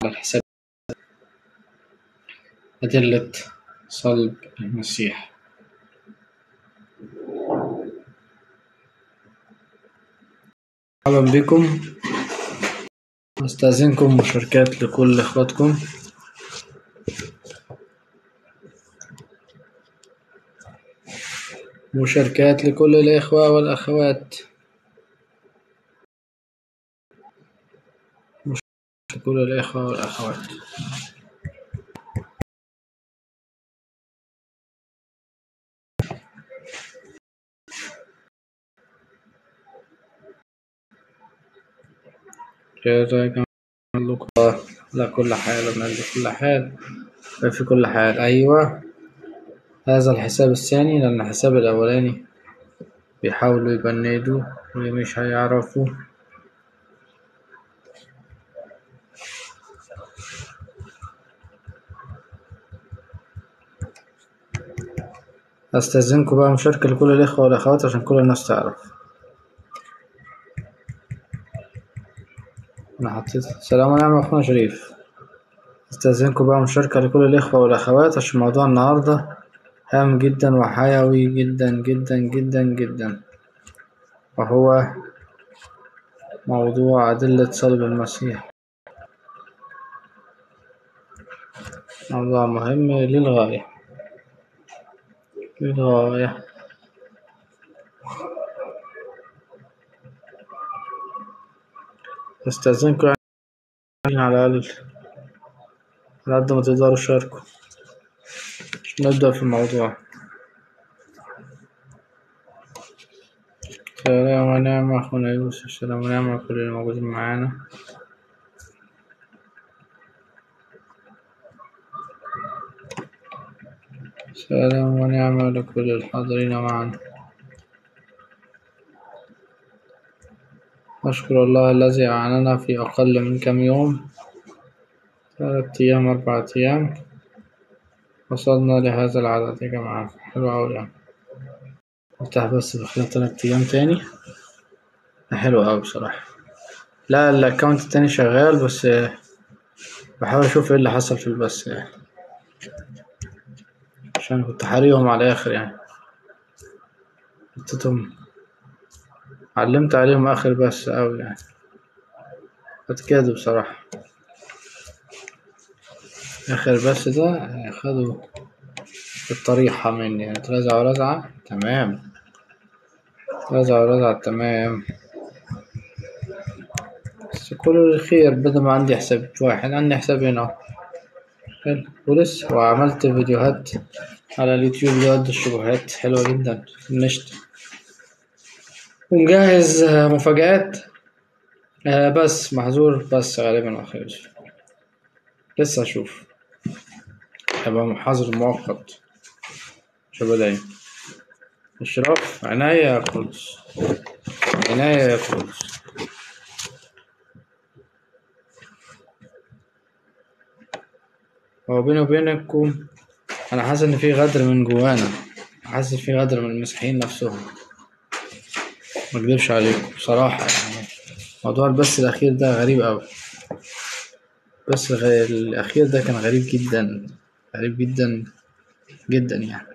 الحساب أدلة صلب المسيح مرحبا بكم أستأذنكم مشاركات لكل إخواتكم مشاركات لكل الإخوة والأخوات لكل الإخوة والأخوات كذا على كل حال من كل حال في كل حال أيوة هذا الحساب الثاني لأن الحساب الأولاني بيحاولوا يبندوا ومش هيعرفوا أستأذنكم بقى مشاركة لكل الإخوة والأخوات عشان كل الناس تعرف أنا حطيت سلام ونعم أخونا شريف أستأذنكم بقى مشاركة لكل الإخوة والأخوات عشان موضوع النهاردة هام جدا وحيوي جدا جدا جدا جدا وهو موضوع أدلة صلب المسيح موضوع مهم للغاية للغاية أستأذنكم يعني على الأقل على قد ما تقدروا شاركوا عشان نبدأ في الموضوع سلام ونعم أخونا يوسف سلام ونعم على كل الموجودين معانا سلام ونعم لكل الحاضرين معنا أشكر الله الذي أعاننا في أقل من كم يوم ثلاثة أيام أربعة أيام وصلنا لهذا العدد يا جماعة حلو أوي يعني افتح بس في خلال تلات أيام تاني حلو أوي بصراحة لا الأكونت التاني شغال بس بحاول أشوف ايه اللي حصل في البث يعني عشان كنت حاريهم على الآخر يعني حطيتهم علمت عليهم آخر بث أوي يعني اتكادوا بصراحة آخر بث ده خدوا الطريحة مني يعني اترزعوا رزعة تمام رزعوا رزعة تمام بس كل الخير بدل ما عندي حساب واحد عندي حسابين اهو حلو ولسه وعملت فيديوهات على اليوتيوب لرد الشبهات حلوة جدا نشط ومجهز مفاجآت آه بس محظور بس غالبا أخير لسه أشوف هيبقى محاضر مؤقت شبه دايما إشراف عناية يا قدس عناية يا قدس هو بيني وبينكم أنا حاسس إن في غدر من جوانا حاسس في غدر من المسيحيين نفسهم مكدبش عليكم بصراحة يعني موضوع البث الأخير ده غريب أوي بس الأخير ده كان غريب جدا غريب جدا جدا يعني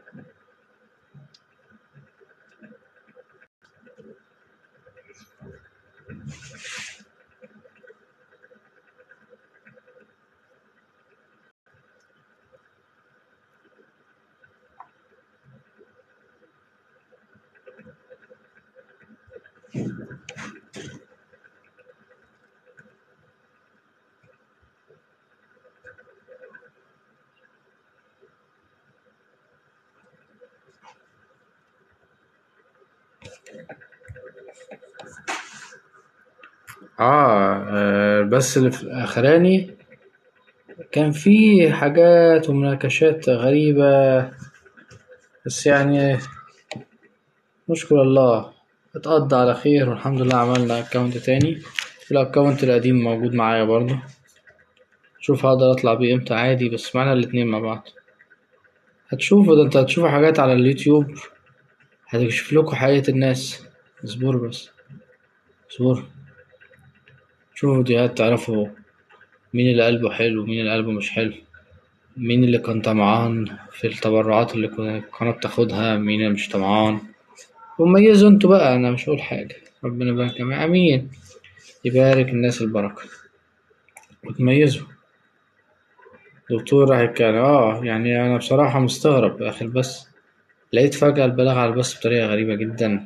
آه بس اللي في الأخراني كان في حاجات ومناقشات غريبة بس يعني نشكر الله اتقضى على خير والحمد لله عملنا أكونت تاني الأكونت القديم موجود معايا برضه شوف هقدر أطلع بيه امتى عادي بس معانا الاتنين مع بعض هتشوفوا ده انت هتشوفوا حاجات على اليوتيوب هتكشف لكم حقيقة الناس اصبروا بس اصبروا شوفوا فيديوهات تعرفوا مين اللي قلبه حلو مين اللي قلبه مش حلو مين اللي كان طمعان في التبرعات اللي القناة بتاخدها مين اللي مش طمعان وميزوا انتوا بقى انا مش هقول حاجة ربنا يبارك جميعا امين يبارك الناس البركة وتميزوا دكتور راح يتكلم اه يعني انا بصراحة مستغرب اخر بس لقيت فجأة البلاغ على البث بطريقة غريبة جدا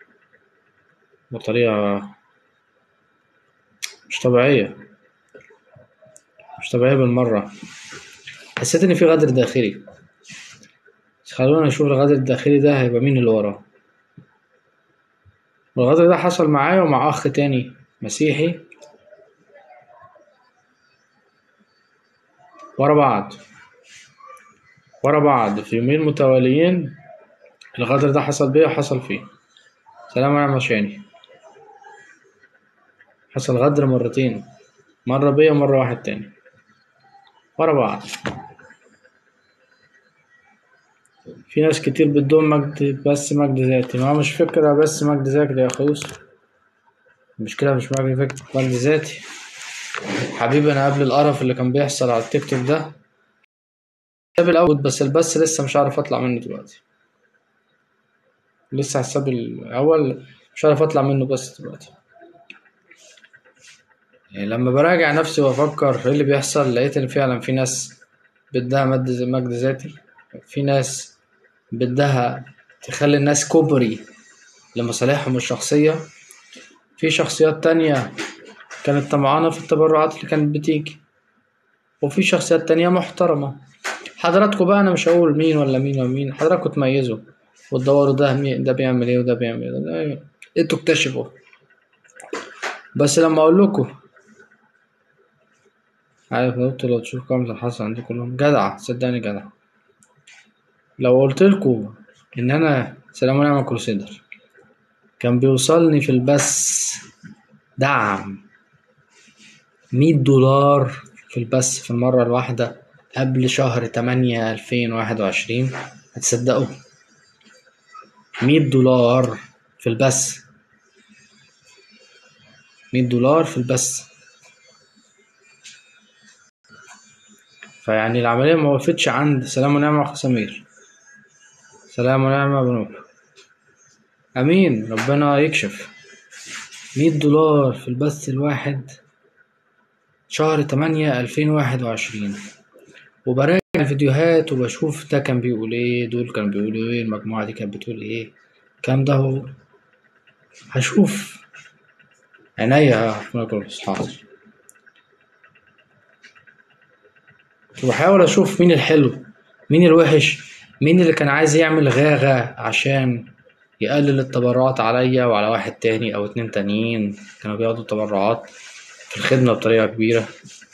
بطريقة مش طبيعية مش طبيعية بالمرة حسيت إن في غدر داخلي بس خلونا نشوف الغدر الداخلي ده هيبقى مين اللي وراه والغدر ده حصل معايا ومع أخ تاني مسيحي ورا بعض ورا بعض في يومين متواليين الغدر ده حصل بيا وحصل فيه سلام عليكم مشاني حصل غدر مرتين مرة بيا ومرة واحد تاني ورا بعض في ناس كتير بتدوم مجد بس مجد ذاتي ما هو مش فكرة بس مجد ذاتي يا أخويس المشكلة مش مجد مجد ذاتي حبيبي أنا قبل القرف اللي كان بيحصل على التيك توك ده حساب الأول بس البث لسه مش عارف أطلع منه دلوقتي لسه حساب الأول مش عارف أطلع منه بس دلوقتي يعني لما براجع نفسي وأفكر إيه اللي بيحصل لقيت إن فعلا في ناس بدها مد مجد ذاتي في ناس بدها تخلي الناس كوبري لمصالحهم الشخصية في شخصيات تانية كانت طمعانة في التبرعات اللي كانت بتيجي وفي شخصيات تانية محترمة حضراتكم بقى أنا مش هقول مين ولا مين ولا مين حضراتكم تميزوا وتدوروا ده مين ده بيعمل ايه وده بيعمل ايه ده انتوا اكتشفوا بس لما اقول لكم عارف لو لو تشوف كام حصل عندي كلهم جدع صدقني جدع لو قلت لكم ان انا سلام عليكم كروسيدر كان بيوصلني في البث دعم مية دولار في البث في المرة الواحدة قبل شهر تمانية ألفين واحد وعشرين هتصدقوا مية دولار في البث مية دولار في البث فيعني العملية ما وقفتش عند سلام ونعمة أخ سمير سلام ونعمة بنور أمين ربنا يكشف مية دولار في البث الواحد شهر تمانية ألفين واحد وعشرين وبراجع الفيديوهات وبشوف ده كان بيقول ايه دول كانوا بيقولوا ايه المجموعة دي كانت بتقول ايه الكلام ده هو هشوف عينيا كل حاضر وبحاول اشوف مين الحلو مين الوحش مين اللي كان عايز يعمل غاغة عشان يقلل التبرعات عليا وعلى واحد تاني او اتنين تانيين كانوا بياخدوا تبرعات في الخدمة بطريقة كبيرة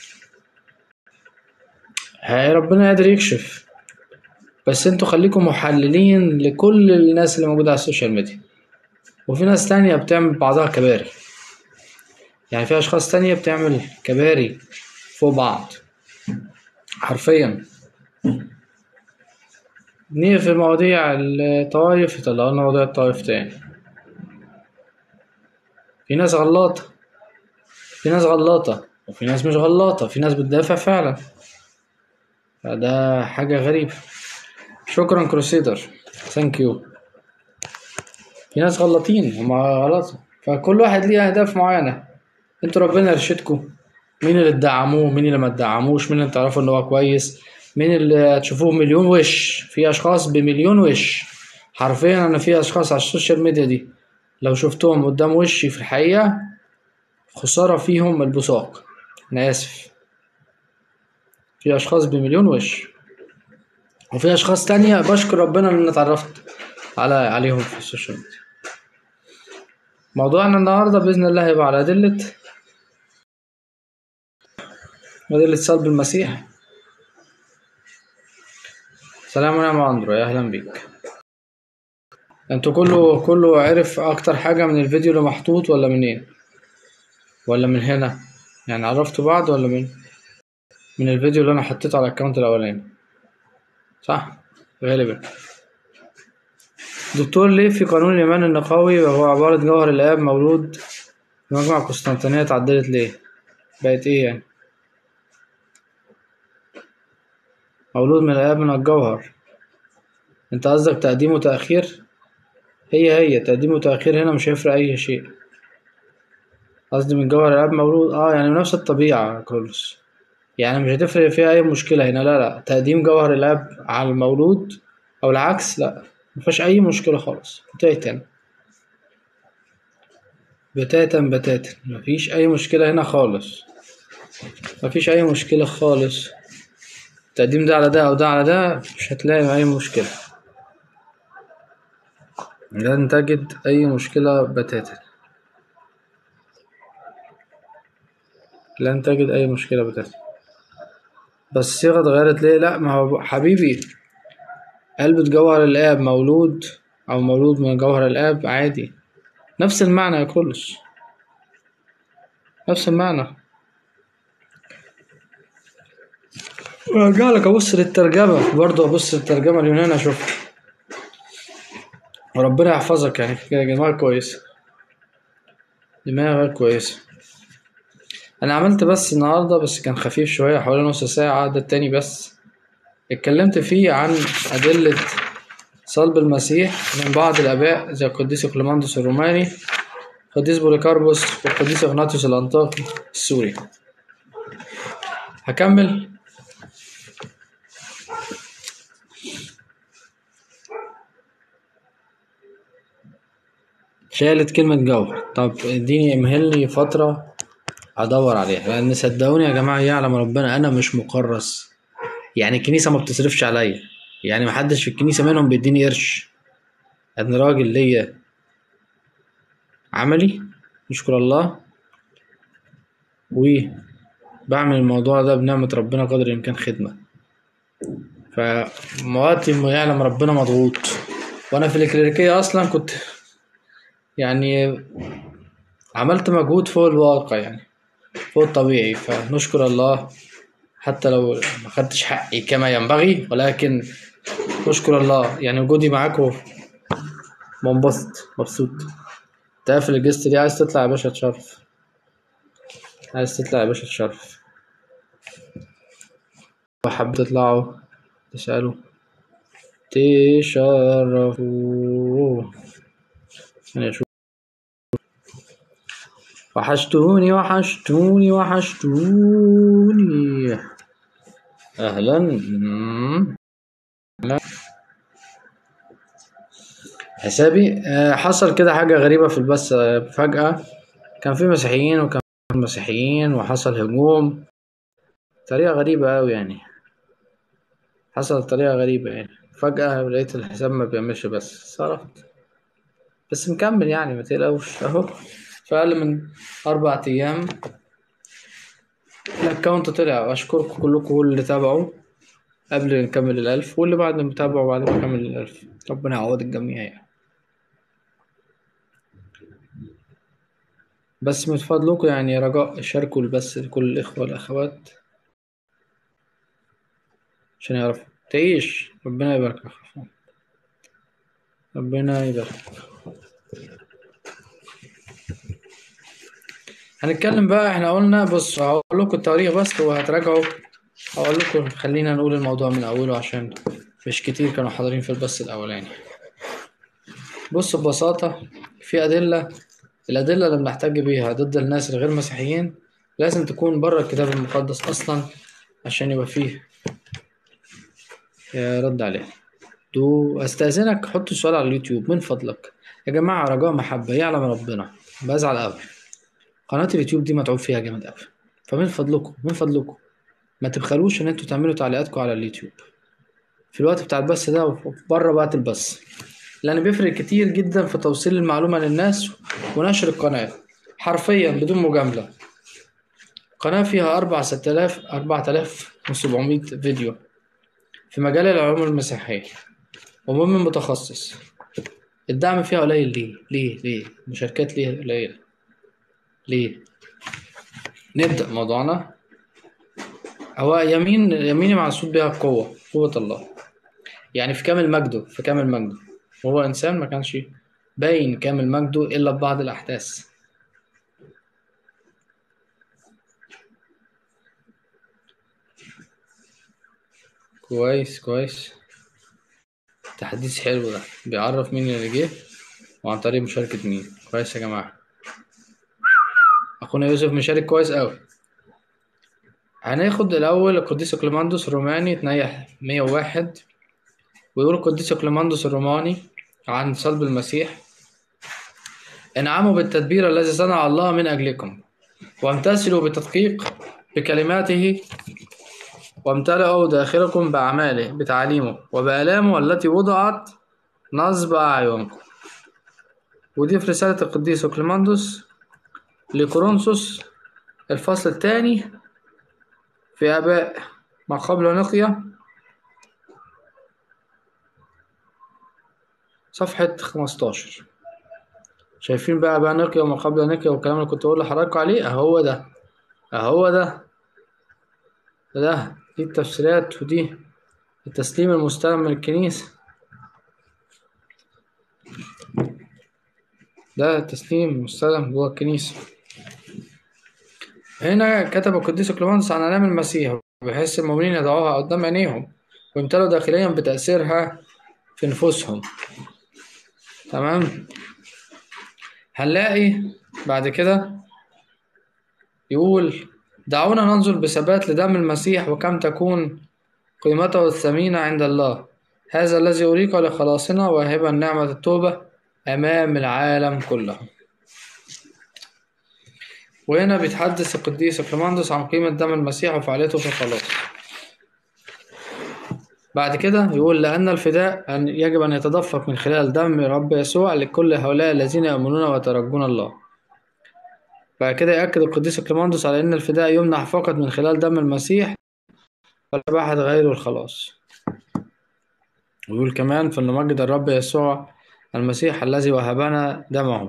هاي ربنا قادر يكشف بس انتوا خليكم محللين لكل الناس اللي موجودة على السوشيال ميديا وفي ناس تانية بتعمل بعضها كباري يعني في أشخاص تانية بتعمل كباري فوق بعض حرفيا نيجي في مواضيع الطوايف يطلعوا لنا مواضيع الطوايف تاني في ناس غلاطة في ناس غلاطة وفي ناس مش غلاطة في ناس بتدافع فعلا فده حاجة غريبة شكرا كروسيدر ثانك يو في ناس غلطين هما غلطوا فكل واحد ليه أهداف معينة انتوا ربنا يرشدكم مين اللي تدعموه مين اللي ما تدعموش مين اللي تعرفوا ان هو كويس مين اللي هتشوفوه مليون وش في اشخاص بمليون وش حرفيا انا في اشخاص على السوشيال ميديا دي لو شفتهم قدام وشي في الحقيقة خسارة فيهم البصاق انا اسف في اشخاص بمليون وش وفي اشخاص تانية بشكر ربنا ان انا اتعرفت على عليهم في السوشيال ميديا موضوعنا النهارده باذن الله هيبقى على ادله أدلة صلب المسيح سلام عليكم يا أندرو يا أهلا بيك انتوا كله كله عرف أكتر حاجة من الفيديو اللي محطوط ولا منين ولا من هنا يعني عرفتوا بعض ولا من من الفيديو اللي أنا حطيته على الأكونت الأولاني صح غالبا دكتور ليه في قانون الإيمان النقاوي وهو عبارة جوهر الآب مولود في مجمع قسطنطينية اتعدلت ليه بقت إيه يعني مولود من الآب من الجوهر انت قصدك تقديم وتأخير هي هي تقديم وتأخير هنا مش هيفرق أي شيء قصدي من جوهر الآب مولود اه يعني نفس الطبيعة يا كرولوس يعني مش هتفرق فيها أي مشكلة هنا لا لا تقديم جوهر الآب على المولود أو العكس لا مفيهاش أي مشكلة خالص بتاتا بتاتا بتاتا مفيش أي مشكلة هنا خالص مفيش أي مشكلة خالص التقديم ده على ده أو ده على ده مش هتلاقي أي مشكلة لن تجد أي مشكلة بتاتا لن تجد أي مشكلة بتاتا بس الصيغة اتغيرت ليه؟ لأ ما هو حبيبي قلبة جوهر الآب مولود أو مولود من جوهر الآب عادي نفس المعنى يا كرولوس نفس المعنى ارجع لك ابص للترجمة برضه ابص للترجمة اليونانية اشوف وربنا يحفظك يعني كده دماغك كويسة دماغك كويسة انا عملت بس النهاردة بس كان خفيف شوية حوالي نص ساعة ده التاني بس اتكلمت فيه عن أدلة صلب المسيح من بعض الآباء زي القديس كليماندوس الروماني القديس بوليكاربوس والقديس إغناطيوس الأنطاكي السوري هكمل شالت كلمة جوهر طب اديني امهلني فترة ادور عليها لان صدقوني يا جماعة يعلم ربنا انا مش مكرس يعني الكنيسة ما بتصرفش عليا يعني محدش في الكنيسة منهم بيديني قرش انا راجل ليا عملي نشكر الله وبعمل الموضوع ده بنعمة ربنا قدر الإمكان خدمة فمواتي ما يعلم ربنا مضغوط وأنا في الإكليريكية أصلا كنت يعني عملت مجهود فوق الواقع يعني فوق الطبيعي فنشكر الله حتى لو ما خدتش حقي كما ينبغي ولكن نشكر الله يعني وجودي معاكم منبسط مبسوط تقفل الجست دي عايز تطلع يا باشا تشرف عايز تطلع يا باشا تشرف وحب تطلعوا تسألوا تشرفوا أنا أشوف وحشتوني وحشتوني وحشتوني أهلا مم. لا حسابي آه، حصل كده حاجة غريبة في البث آه، فجأة كان في مسيحيين وكان في مسيحيين وحصل هجوم طريقة غريبة أوي يعني حصلت طريقة غريبة يعني فجأة لقيت الحساب ما بيعملش بس صرفت بس مكمل يعني ما تقلقوش أهو في أقل من أربع أيام الأكونت طلع وأشكركم كلكم اللي تابعوا قبل نكمل الألف واللي بعد ما تابعوا بعد ما نكمل الألف ربنا يعوض الجميع يعني بس من فضلكم يعني رجاء شاركوا البث لكل الإخوة والأخوات عشان يعرفوا تعيش ربنا يبارك يا أخوة. ربنا يبارك هنتكلم بقى احنا قلنا بص هقول لكم التاريخ بس وهتراجعوا هقول لكم خلينا نقول الموضوع من اوله عشان مش كتير كانوا حاضرين في البث الاولاني بص ببساطة في أدلة الأدلة اللي بنحتج بيها ضد الناس الغير مسيحيين لازم تكون بره الكتاب المقدس أصلا عشان يبقى فيه يا رد عليه دو استأذنك حط السؤال على اليوتيوب من فضلك يا جماعة رجاء محبة يعلم ربنا بزعل أوي قناة اليوتيوب دي متعوب فيها جامد أوي فمن فضلكم من فضلكم ما تبخلوش إن انتوا تعملوا تعليقاتكم على اليوتيوب في الوقت بتاع البث ده وبره وقت البث لأن بيفرق كتير جدا في توصيل المعلومة للناس ونشر القناة حرفيا بدون مجاملة قناة فيها أربع ست آلاف أربعة آلاف وسبعمية فيديو في مجال العلوم المسيحية ومؤمن متخصص الدعم فيها قليل ليه؟ ليه؟ ليه؟ المشاركات ليه قليلة؟ ليه؟ نبدأ موضوعنا هو يمين يميني معصوب بها القوة قوة الله يعني في كامل مجده في كامل مجده وهو إنسان ما كانش باين كامل مجده إلا ببعض الأحداث كويس كويس تحديث حلو ده بيعرف مين اللي جه وعن طريق مشاركة مين كويس يا جماعة أخونا يوسف مشارك كويس أوي هناخد الأول القديس كليماندوس الروماني تنيح مية وواحد ويقول القديس كليماندوس الروماني عن صلب المسيح انعموا بالتدبير الذي صنع الله من أجلكم وامتثلوا بتدقيق بكلماته وامتلئوا داخلكم بأعماله بتعاليمه وبآلامه التي وضعت نصب أعينكم ودي في رسالة القديس كليماندوس لكورنثوس الفصل الثاني في آباء ما قبل نقية صفحة 15 شايفين بقى بقى نقية وما قبل نقية والكلام اللي كنت بقول لحضراتكم عليه أهو ده أهو ده ده دي التفسيرات ودي التسليم المستلم من الكنيسة ده تسليم مستلم جوه الكنيسة هنا كتب القديس كليماندوس عن آلام المسيح بحيث المؤمنين يضعوها قدام عينيهم ويمتلوا داخليا بتأثيرها في نفوسهم تمام هنلاقي بعد كده يقول دعونا ننظر بثبات لدم المسيح وكم تكون قيمته الثمينة عند الله هذا الذي أريق لخلاصنا واهبا نعمة التوبة أمام العالم كله وهنا بيتحدث القديس كليماندوس عن قيمة دم المسيح وفعاليته في الخلاص بعد كده يقول لأن الفداء أن يجب أن يتدفق من خلال دم رب يسوع لكل هؤلاء الذين يؤمنون ويترجون الله بعد كده يأكد القديس كليماندوس على أن الفداء يمنح فقط من خلال دم المسيح ولا بحث غيره الخلاص ويقول كمان فلنمجد الرب يسوع المسيح الذي وهبنا دمه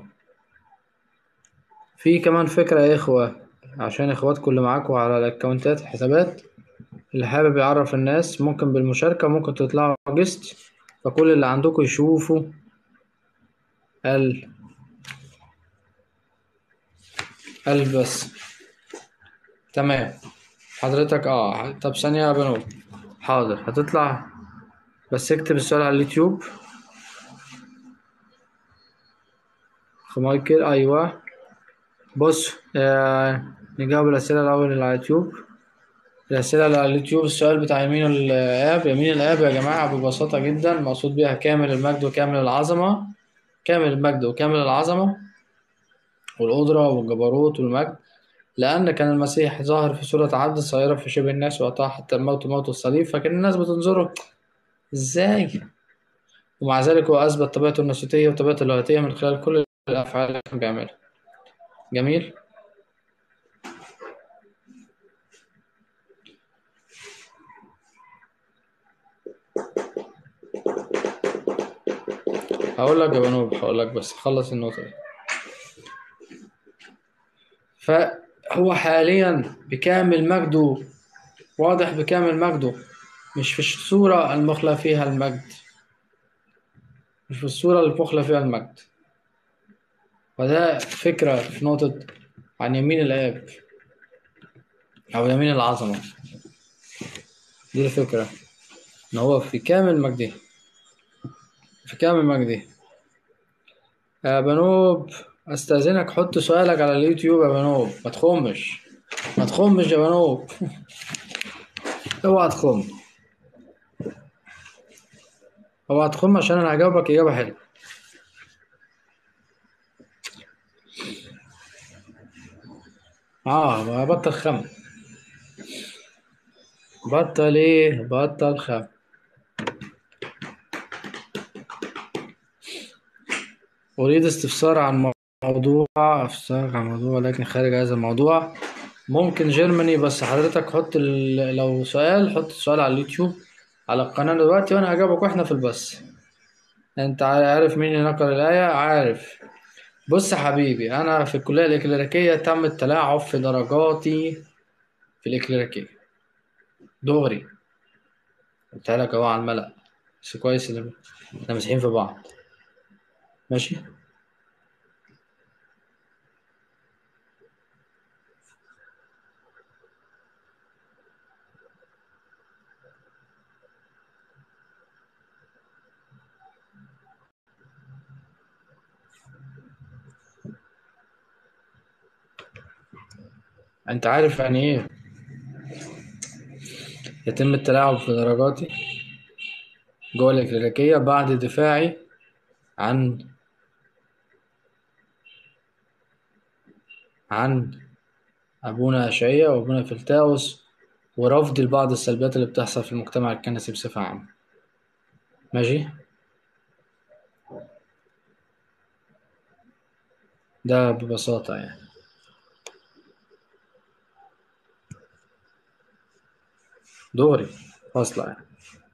في كمان فكرة يا إخوة عشان إخواتكم اللي معاكم على الأكونتات الحسابات اللي حابب يعرف الناس ممكن بالمشاركة ممكن تطلعوا جست فكل اللي عندكم يشوفوا ال ال بس تمام حضرتك اه طب ثانية يا بنو حاضر هتطلع بس اكتب السؤال على اليوتيوب أخو مايكل أيوة بص آه نجاوب الأسئلة الأول اللي على اليوتيوب الأسئلة اللي على اليوتيوب السؤال بتاع يمين الآب يمين الآب يا جماعة ببساطة جدا مقصود بيها كامل المجد وكامل العظمة كامل المجد وكامل العظمة والقدرة والجبروت والمجد لأن كان المسيح ظاهر في صورة عبد صغيرة في شبه الناس وقطع حتى الموت موت الصليب فكان الناس بتنظره إزاي ومع ذلك هو أثبت طبيعته الناسوتية وطبيعته اللاهوتية من خلال كل الأفعال اللي كان بيعملها جميل هقول لك يا بنوب هقول لك بس خلص النقطة دي فهو حاليا بكامل مجده واضح بكامل مجده مش في الصورة المخلى فيها المجد مش في الصورة اللي مخلى فيها المجد وده فكرة في نقطة عن يمين الآب أو يمين العظمة دي الفكرة إن هو في كامل مجده في كامل مجده يا بنوب استاذنك حط سؤالك على اليوتيوب يا بنوب ما تخمش ما تخمش يا بنوب اوعى تخم اوعى تخم عشان انا هجاوبك اجابه حلوه اه ما بطل خم بطل ايه بطل خم أريد استفسار عن موضوع استفسار عن موضوع لكن خارج هذا الموضوع ممكن جيرماني بس حضرتك حط ال... لو سؤال حط السؤال على اليوتيوب على القناة دلوقتي وأنا هجاوبك وإحنا في البث أنت عارف مين اللي نقل الآية عارف بص يا حبيبي أنا في الكلية الإكليريكية تم التلاعب في درجاتي في الإكليريكية دغري قلتها لك أهو على الملأ بس كويس إن إحنا ماسحين في بعض ماشي انت عارف يعني ايه يتم التلاعب في درجاتي جوه الإكليريكية بعد دفاعي عن عن أبونا أشعية وأبونا فلتاوس ورفض لبعض السلبيات اللي بتحصل في المجتمع الكنسي بصفة عامة ماشي ده ببساطة يعني دوري فاصلة يعني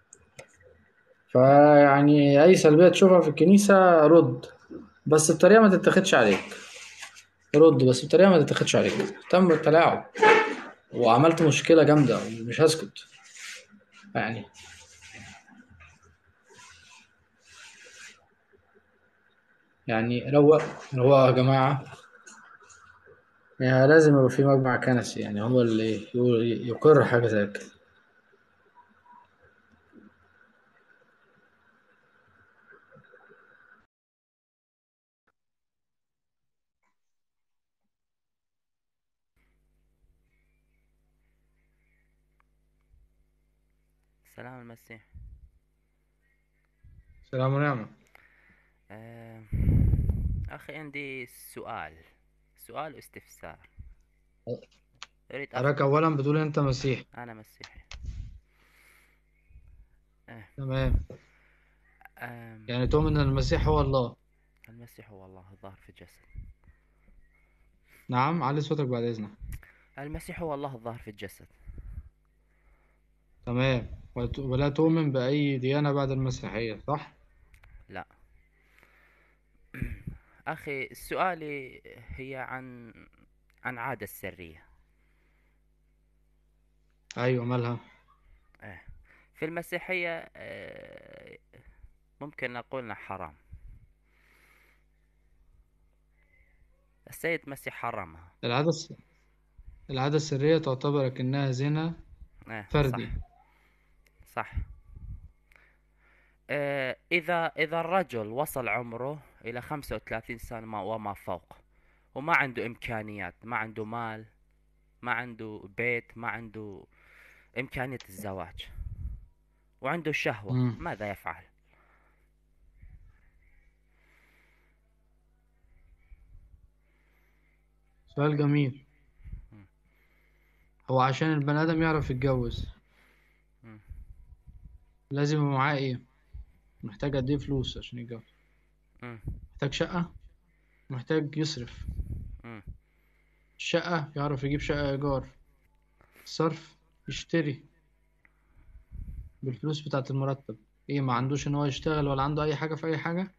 فيعني أي سلبية تشوفها في الكنيسة رد بس بطريقة ما تتاخدش عليك رد بس بطريقة ما تتاخدش عليك تم بالتلاعب وعملت مشكلة جامدة ومش هسكت يعني يعني روق روق يا جماعة يعني لازم يبقى في مجمع كنسي يعني هو اللي يقول- يقر حاجة زي كده سلام المسيح سلام ونعمة آه، أخي عندي سؤال سؤال واستفسار أريد أف... أراك أولا بتقول أنت مسيحي أنا مسيحي آه، تمام آم، يعني تؤمن أن المسيح هو الله المسيح هو الله الظاهر في الجسد نعم علي صوتك بعد إذنك المسيح هو الله الظاهر في الجسد تمام وت- ولا تؤمن بأي ديانة بعد المسيحية صح؟ لا أخي سؤالي هي عن عن عادة السرية أيوة مالها آه، في المسيحية آه، ممكن نقول إنها حرام السيد المسيح حرمها العادة الس... العادة السرية تعتبر كأنها زنا آه، فردي صح صح آه، إذا إذا الرجل وصل عمره إلى 35 سنة ما- وما فوق وما عنده إمكانيات ما عنده مال ما عنده بيت ما عنده إمكانية الزواج وعنده شهوة مم. ماذا يفعل؟ سؤال جميل مم. هو عشان البني آدم يعرف يتجوز مم. لازم يبقى معاه إيه؟ محتاج قد إيه فلوس عشان يتجوز؟ مم. محتاج شقة؟ محتاج يصرف مم. الشقة يعرف يجيب شقة إيجار الصرف يشتري بالفلوس بتاعة المرتب إيه ما عندوش إن هو يشتغل ولا عنده أي حاجة في أي حاجة؟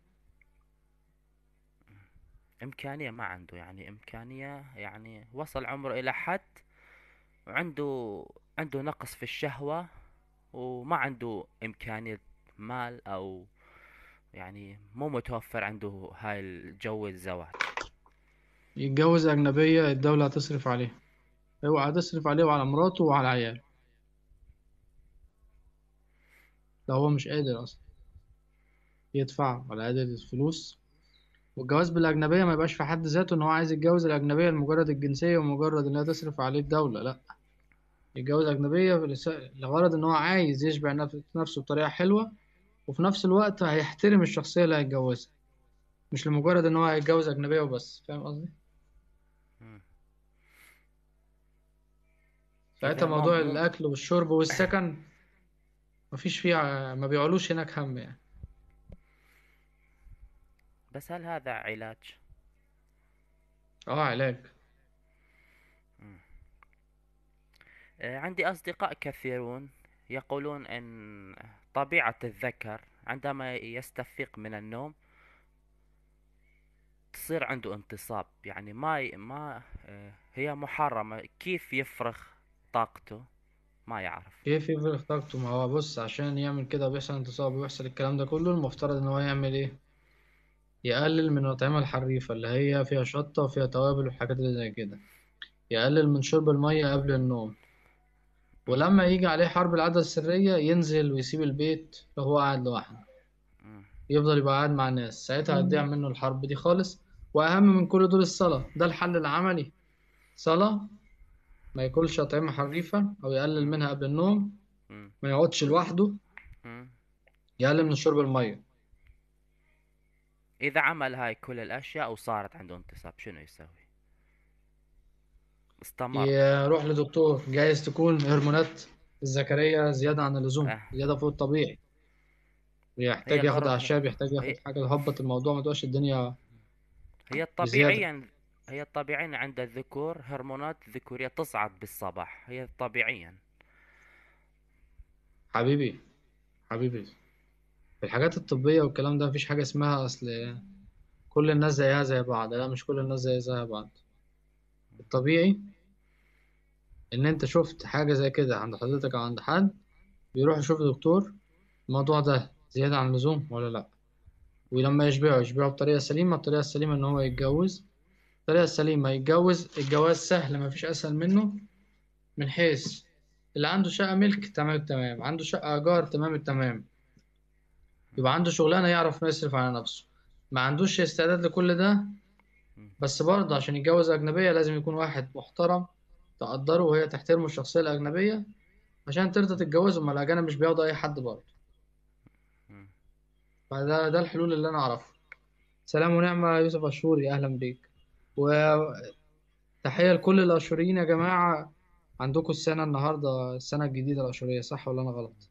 إمكانية ما عنده يعني إمكانية يعني وصل عمره إلى حد وعنده عنده نقص في الشهوة وما عنده إمكانية مال أو يعني مو متوفر عنده هاي الجو الزواج يتجوز أجنبية الدولة هتصرف عليه اوعى هتصرف عليه وعلى مراته وعلى عياله ده هو مش قادر أصلا يدفع ولا قادر الفلوس والجواز بالأجنبية ما يبقاش في حد ذاته إن هو عايز يتجوز الأجنبية لمجرد الجنسية ومجرد إنها تصرف عليه الدولة لأ يتجوز أجنبية لس- لغرض إن هو عايز يشبع نف- نفسه بطريقة حلوة وفي نفس الوقت هيحترم الشخصية اللي هيتجوزها مش لمجرد إن هو هيتجوز أجنبية وبس فاهم قصدي؟ مم. ساعتها إذا مو موضوع مو الأكل والشرب والسكن مفيش فيه ع- ما بيعولوش هناك هم يعني بس هل هذا علاج؟ اه علاج آه، عندي أصدقاء كثيرون يقولون أن طبيعة الذكر عندما يستفيق من النوم تصير عنده انتصاب يعني ما ي- ما آه، هي محرمة كيف يفرغ طاقته ما يعرف كيف يفرغ طاقته ما هو بص عشان يعمل كده وبيحصل انتصاب ويحصل الكلام ده كله المفترض ان هو يعمل ايه يقلل من الأطعمة الحريفة اللي هي فيها شطة وفيها توابل وحاجات اللي زي كده يقلل من شرب المية قبل النوم ولما يجي عليه حرب العادة السرية ينزل ويسيب البيت لو هو قاعد لوحده مم. يفضل يبقى قاعد مع الناس ساعتها هتضيع منه الحرب دي خالص وأهم من كل دول الصلاة ده الحل العملي صلاة ما ياكلش أطعمة حريفة أو يقلل مم. منها قبل النوم مم. ما يقعدش لوحده مم. يقلل من شرب المية إذا عمل هاي كل الأشياء وصارت عنده انتصاب شنو يسوي؟ استمر يروح لدكتور جايز تكون هرمونات الذكرية زيادة عن اللزوم أه زيادة فوق الطبيعي هي يحتاج ياخد الهر... أعشاب يحتاج ياخد هي حاجة تهبط الموضوع ما تبقاش الدنيا هي بزيادة طبيعيا هي طبيعيا عند الذكور هرمونات ذكورية تصعد بالصباح هي طبيعيا حبيبي حبيبي في الحاجات الطبية والكلام ده مفيش حاجة اسمها أصل كل الناس زيها زي بعض لا مش كل الناس زي زي بعض الطبيعي إن أنت شفت حاجة زي كده عند حضرتك أو عند حد بيروح يشوف دكتور الموضوع ده زيادة عن اللزوم ولا لأ ولما يشبعه يشبعه بطريقة سليمة الطريقة السليمة إن هو يتجوز الطريقة السليمة يتجوز الجواز سهل مفيش أسهل منه من حيث اللي عنده شقة ملك تمام التمام عنده شقة إيجار تمام التمام يبقى عنده شغلانة يعرف يصرف على نفسه ما عندوش استعداد لكل ده بس برضه عشان يتجوز أجنبية لازم يكون واحد محترم تقدره وهي تحترمه الشخصية الأجنبية عشان ترضى تتجوزه ما الأجانب مش بياخدوا أي حد برضه فده ده الحلول اللي أنا أعرفها سلام ونعمة يوسف أشوري أهلا بيك وتحية لكل الأشوريين يا جماعة عندكم السنة النهاردة السنة الجديدة الأشورية صح ولا أنا غلط؟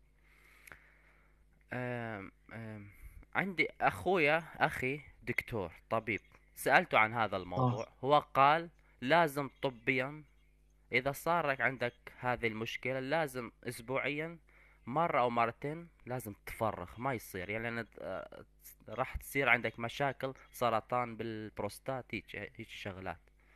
أم أم عندي أخويا أخي دكتور طبيب سألته عن هذا آه الموضوع هو قال لازم طبيا إذا صار لك عندك هذه المشكلة لازم أسبوعيا مرة أو مرتين لازم تفرغ ما يصير يعني لأن آه، راح تصير عندك مشاكل سرطان بالبروستات هيك هيك شغلات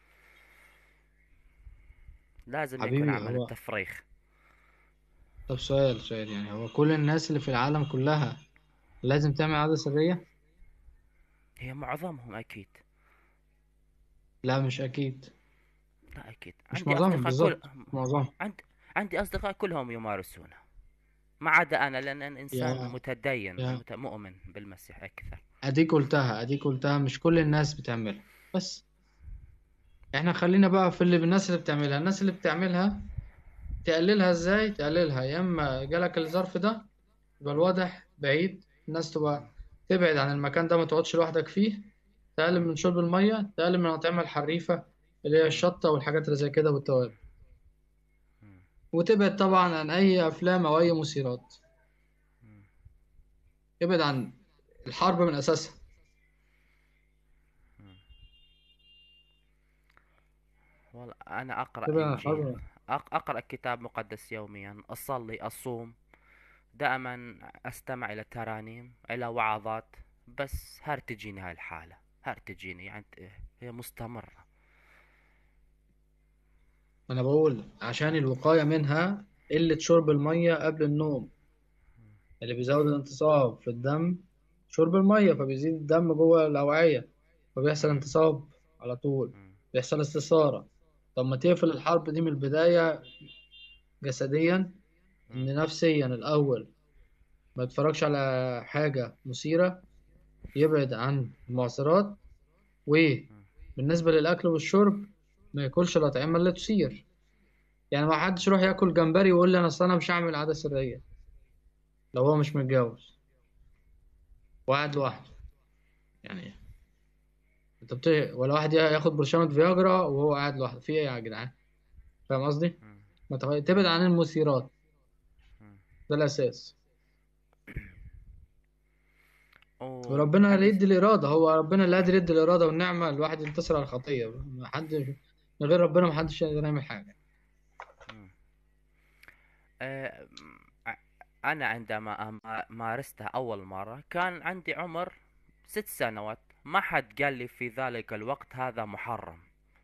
لازم يكون حبيبي عمل هو التفريغ طب سؤال سؤال يعني هو كل الناس اللي في العالم كلها لازم تعمل عادة سرية؟ هي معظمهم أكيد لا مش أكيد لا أكيد مش عندي معظمهم أصدقاء كل بالظبط مش معظمهم عند... عندي أصدقاء كلهم يمارسونه ما عدا أنا لأن أنا إنسان يا متدين يا مت... مؤمن بالمسيح أكثر أديك قلتها أديك قلتها مش كل الناس بتعملها بس احنا خلينا بقى في اللي بالناس اللي بتعملها الناس اللي بتعملها تقللها ازاي تقللها يا اما جالك الظرف ده يبقى الواضح بعيد الناس تبقى تبعد عن المكان ده ما تقعدش لوحدك فيه تقلل من شرب المية تقلل من الأطعمة الحريفة اللي هي الشطة والحاجات اللي زي كده والتوابل وتبعد طبعا عن أي أفلام أو أي مثيرات ابعد عن الحرب من أساسها والله أنا أقرأ ابعد عن إنجيل الحرب أق... أقرأ كتاب مقدس يوميا أصلي أصوم دائما أستمع إلى ترانيم إلى وعظات بس هر تجيني هاي الحالة هر تجيني يعني هي مستمرة أنا بقول عشان الوقاية منها قلة شرب المية قبل النوم اللي بيزود الانتصاب في الدم شرب المية فبيزيد الدم جوه الأوعية فبيحصل مم. انتصاب على طول مم. بيحصل استثارة طب ما تقفل الحرب دي من البداية جسديا مم. إن نفسيا الأول ما يتفرجش على حاجة مثيرة يبعد عن المعصرات وبالنسبة للأكل والشرب ما ياكلش الأطعمة اللي تثير يعني ما حدش يروح ياكل جمبري ويقول لي أنا أصل أنا مش هعمل عادة سرية لو هو مش متجوز وقاعد لوحده يعني انت بت... ولا واحد ياخد برشامة فياجرا وهو قاعد لوحده في ايه يا جدعان فاهم قصدي مم. ما تغ- تبعد عن المثيرات مم. ده الاساس وربنا اللي وعندي يدي الإرادة هو ربنا اللي قادر يدي الإرادة والنعمة الواحد ينتصر على الخطية ما حد من غير ربنا ما حدش يقدر يعمل حاجة مم. آه، م- أنا عندما أما- مارستها أول مرة كان عندي عمر ست سنوات ما حد قال لي في ذلك الوقت هذا محرم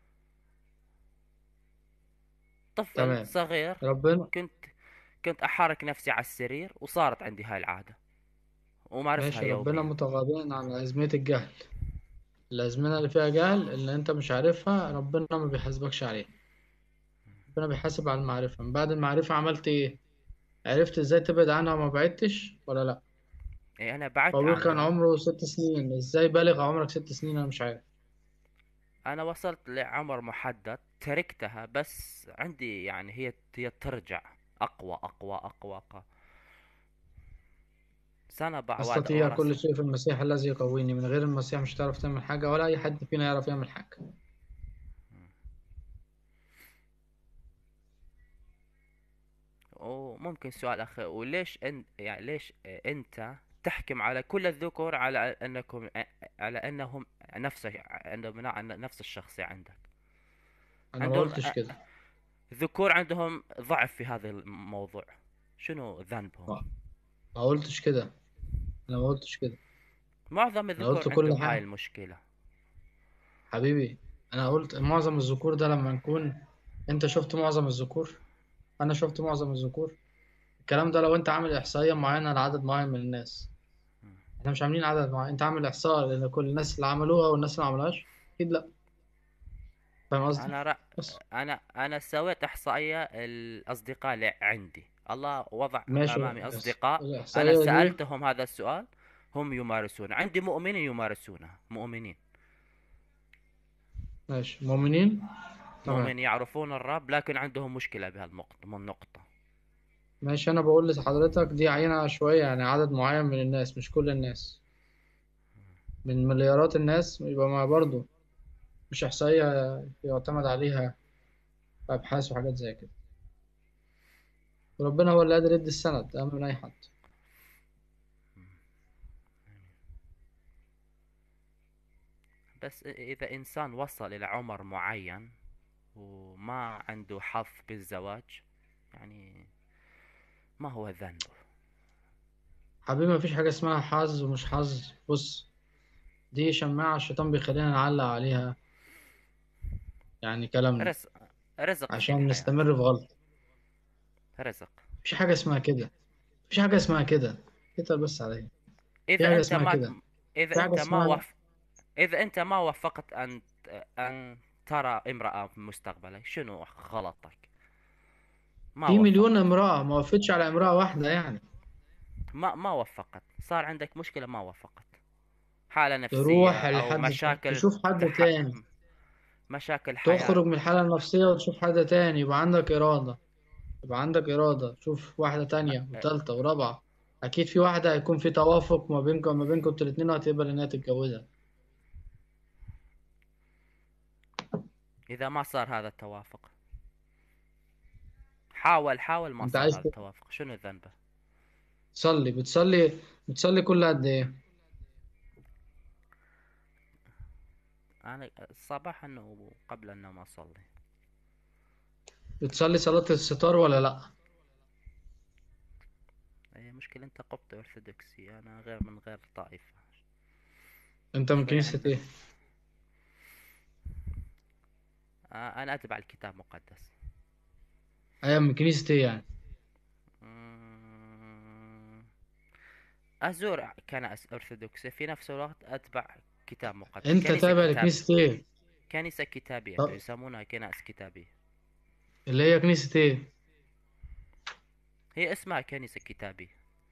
طفل تمام صغير ربنا كنت كنت أحرك نفسي على السرير وصارت عندي هاي العادة ومارسها ماشي ربنا يوميا متغاضين عن أزمة الجهل الأزمنة اللي فيها جهل اللي أنت مش عارفها ربنا ما بيحاسبكش عليها ربنا بيحاسب على المعرفة من بعد المعرفة عملت إيه عرفت إزاي تبعد عنها وما بعدتش ولا لأ إيه أنا بعدت فأبوك كان عنها عمره ست سنين إزاي بالغ عمرك ست سنين أنا مش عارف أنا وصلت لعمر محدد تركتها بس عندي يعني هي هي ترجع أقوى أقوى أقوى, أقوى. سنة بعد أستطيع ورا كل سنة شيء في المسيح الذي يقويني من غير المسيح مش هتعرف تعمل حاجة ولا أي حد فينا يعرف يعمل حاجة وممكن سؤال أخير وليش أنت يعني ليش أنت تحكم على كل الذكور على أنكم على أنهم نفس عندهم نفس الشخصية عندك أنا ما عندهم قلتش كده الذكور عندهم ضعف في هذا الموضوع شنو ذنبهم ما ما قلتش كده أنا ما قلتش كده معظم أنا قلت الذكور كل عندهم هاي حاجة المشكلة حبيبي أنا قلت معظم الذكور ده لما نكون أنت شفت معظم الذكور أنا شفت معظم الذكور الكلام ده لو أنت عامل إحصائية معينة لعدد معين من الناس احنا مش عاملين عدد معين أنت عامل إحصاء لكل الناس اللي عملوها والناس اللي ما عملوهاش أكيد لأ فاهم قصدي؟ انا رأ... بس انا انا سويت احصائية الاصدقاء اللي عندي الله وضع ماشي امامي بس اصدقاء انا الإحصائية دي سألتهم هذا السؤال هم يمارسون عندي مؤمنين يمارسونه مؤمنين ماشي مؤمنين تمام مؤمن يعرفون الرب لكن عندهم مشكلة بهالنقطة من نقطة ماشي أنا بقول لحضرتك دي عينة عشوائية يعني عدد معين من الناس مش كل الناس من مليارات الناس يبقى ما برضه مش إحصائية يعتمد عليها في أبحاث وحاجات زي كده وربنا هو اللي قادر يدي السند أهم من أي حد بس اذا انسان وصل الى عمر معين وما عنده حظ بالزواج يعني ما هو ذنبه حبيبي مفيش حاجة اسمها حظ ومش حظ بص دي شماعة الشيطان بيخلينا نعلق عليها يعني كلامنا رزق رزق في عشان الحياة نستمر في غلط رزق مفيش حاجة اسمها كده مفيش حاجة اسمها كده اتقل بس عليا في اذا حاجة انت اسمها ما كده اذا في حاجة انت ما اسمها وف... اذا انت ما وفقت ان ان ترى امرأة في مستقبلك شنو غلطك ما في مليون وفقت امرأة ما وفتش على امرأة واحدة يعني ما ما وفقت صار عندك مشكلة ما وفقت حالة نفسية تروح او لحد مشاكل تشوف حد تح... تاني مشاكل حياة تخرج من الحالة النفسية وتشوف حد تاني يبقى عندك إرادة يبقى عندك إرادة تشوف واحدة تانية وتالتة ورابعة أكيد في واحدة هيكون في توافق ما بينكم وما بينكم انتوا الاتنين وهتقبل إنها تتجوزها اذا ما صار هذا التوافق حاول حاول ما أنت صار عايز هذا التوافق شنو ذنبه تصلي بتصلي بتصلي كل قد إيه؟ انا صباحا وقبل النوم اصلي بتصلي صلاة الستار ولا لأ؟ هي مشكلة انت قبطي ارثوذكسي انا غير من غير طائفة أنت من شوي كنيسة عندنا إيه؟ آه، انا اتبع الكتاب المقدس أيوة من كنيسة إيه يعني؟ مم، ازور كنائس ارثوذكسية في نفس الوقت اتبع كتاب مقدس أنت كنيسة تابع كتابية لكنيسة إيه؟ كنيسة كتابية طب يسمونها كنائس كتابية اللي هي كنيسة إيه؟ هي اسمها كنيسة كتابية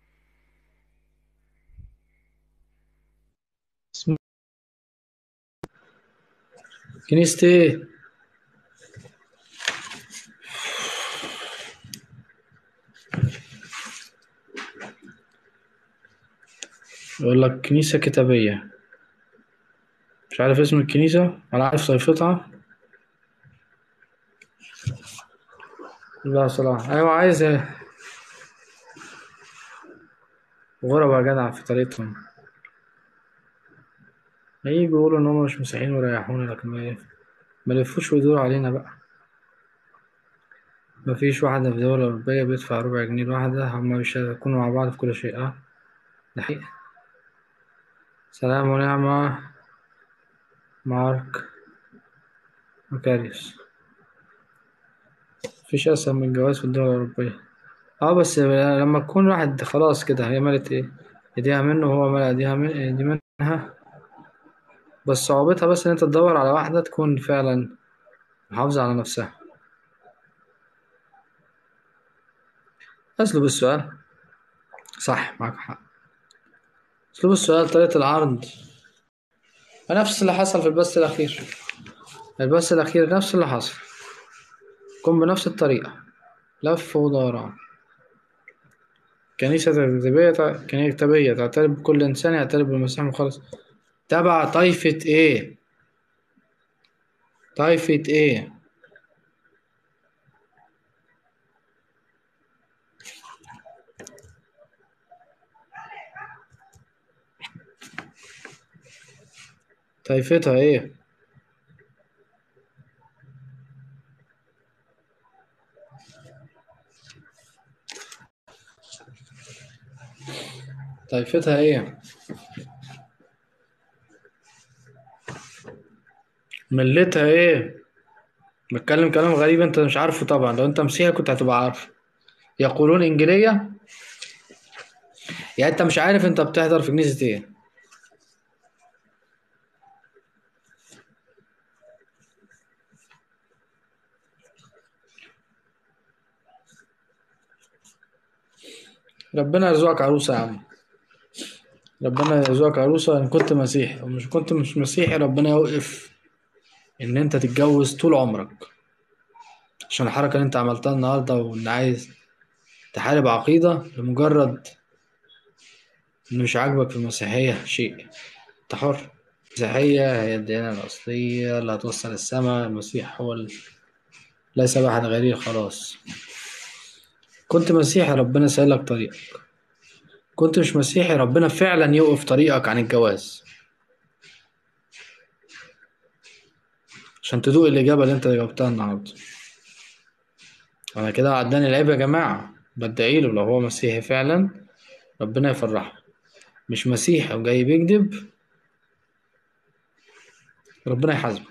اسمها كنيسة إيه؟ يقول لك كنيسة كتابية مش عارف اسم الكنيسة ولا عارف صيفتها لا صلاح أيوة عايز غربة يا جدع في طريقتهم هيجوا يقولوا إن هم مش مسيحيين ويريحونا لكن ما يلف- ما يلفوش ويدوروا علينا بقى مفيش واحدة في دولة أوروبية بيدفع ربع جنيه الواحدة هما بيشاركونوا مع بعض في كل شيء اه ده حقيقة سلام ونعمة مارك مكاريوس مفيش أسهل من الجواز في الدول الأوروبية اه بس لما تكون واحد خلاص كده هي ملت ايه ايديها منه وهو ملأ ايديها من ايدي منها بس صعوبتها بس ان انت تدور على واحدة تكون فعلا محافظة على نفسها اسلوب السؤال صح معك حق اسلوب السؤال طريقة العرض نفس اللي حصل في البث الأخير البث الأخير نفس اللي حصل قم بنفس الطريقة لف ودوران كنيسة تكتبية كنيسة تعترف بكل إنسان يعترف بالمسيح المخلص تبع طائفة إيه؟ طائفة إيه؟ طائفتها إيه؟ طائفتها إيه؟ ملتها إيه؟ بتكلم كلام غريب أنت مش عارفه طبعا لو أنت مسيحي كنت هتبقى عارفه يقولون إنجيلية يعني أنت مش عارف أنت بتحضر في كنيسة إيه ربنا يرزقك عروسة يا عم ربنا يرزقك عروسة إن كنت مسيحي ومش كنت مش مسيحي ربنا يوقف إن أنت تتجوز طول عمرك عشان الحركة اللي أنت عملتها النهاردة وإن عايز تحارب عقيدة لمجرد إن مش عاجبك في المسيحية شيء أنت حر المسيحية هي الديانة الأصلية اللي هتوصل السما المسيح هو ال... ليس بأحد غيره خلاص كنت مسيحي ربنا سهلك طريقك كنت مش مسيحي ربنا فعلا يوقف طريقك عن الجواز عشان تدوق الإجابة اللي أنت جاوبتها النهاردة أنا كده عداني العيب يا جماعة بدعيله لو هو مسيحي فعلا ربنا يفرحه مش مسيحي وجاي بيكذب ربنا يحاسبه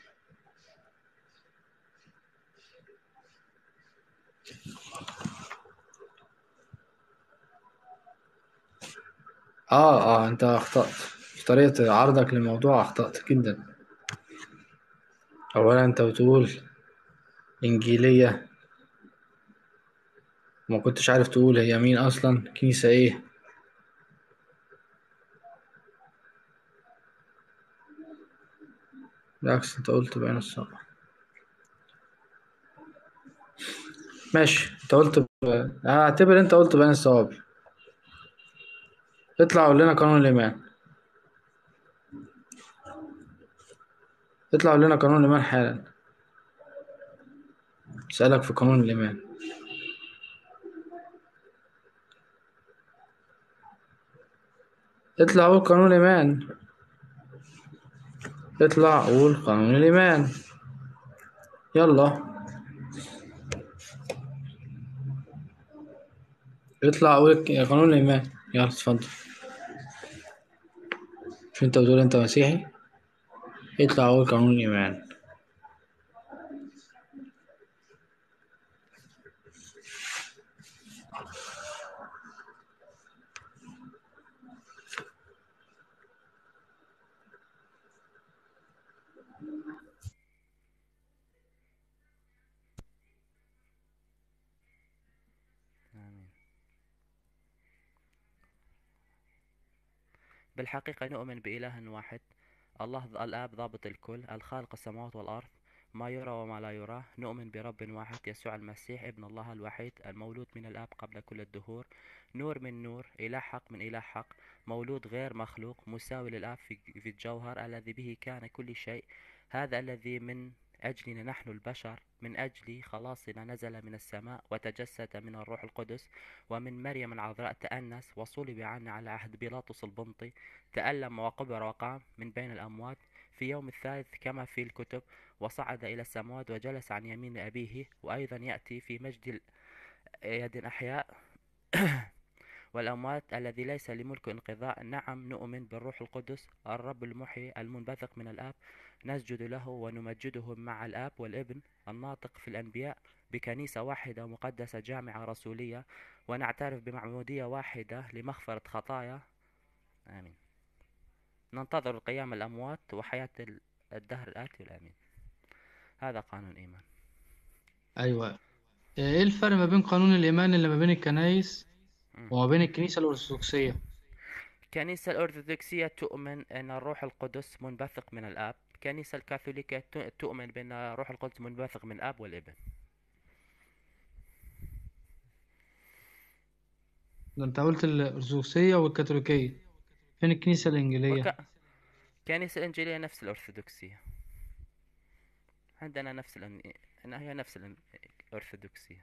اه اه انت اخطأت في طريقة عرضك للموضوع اخطأت جدا اولا انت بتقول انجيلية ما كنتش عارف تقول هي مين اصلا كنيسة ايه بالعكس انت قلت بيان الصبح ماشي انت قلت ب... اعتبر انت قلت بيان الصواب اطلع قول لنا قانون الايمان اطلع قول لنا قانون الايمان حالا اسألك في قانون الايمان اطلع قول قانون الايمان اطلع قول قانون الايمان يلا اطلع قول قانون الايمان يلا اتفضل مش انت بتقول انت مسيحي اطلع قول قانون الايمان آمين بالحقيقة نؤمن بإله واحد الله ذ- الآب ضابط الكل الخالق السماوات والأرض ما يرى وما لا يرى نؤمن برب واحد يسوع المسيح ابن الله الوحيد المولود من الآب قبل كل الدهور نور من نور إله حق من إله حق مولود غير مخلوق مساوي للآب في في الجوهر الذي به كان كل شيء هذا الذي من أجلنا نحن البشر من أجل خلاصنا نزل من السماء وتجسد من الروح القدس ومن مريم العذراء تأنس وصلب عنا على عهد بيلاطس البنطي تألم وقبر وقام من بين الأموات في يوم الثالث كما في الكتب وصعد إلى السماوات وجلس عن يمين أبيه وأيضا يأتي في مجد ال- يد أحياء والأموات الذي ليس لملك انقضاء نعم نؤمن بالروح القدس الرب المحيي المنبثق من الآب نسجد له ونمجده مع الآب والابن الناطق في الأنبياء بكنيسة واحدة مقدسة جامعة رسولية ونعترف بمعمودية واحدة لمغفرة خطايا آمين ننتظر قيام الأموات وحياة ال- الدهر الآتي الآمين هذا قانون إيمان ايوه ايه الفرق ما بين قانون الايمان اللي ما بين الكنايس مم. وما بين الكنيسة الارثوذكسية الكنيسة الأرثوذكسية تؤمن أن الروح القدس منبثق من الآب الكنيسة الكاثوليكية ت- تؤمن بأن الروح القدس منبثق من الآب والابن ده انت قلت الأرثوذكسية والكاثوليكية فين الكنيسة الإنجيلية وك... الكنيسة الإنجيلية نفس الأرثوذكسية عندنا نفس الأن... أنا هي نفس الأرثوذكسية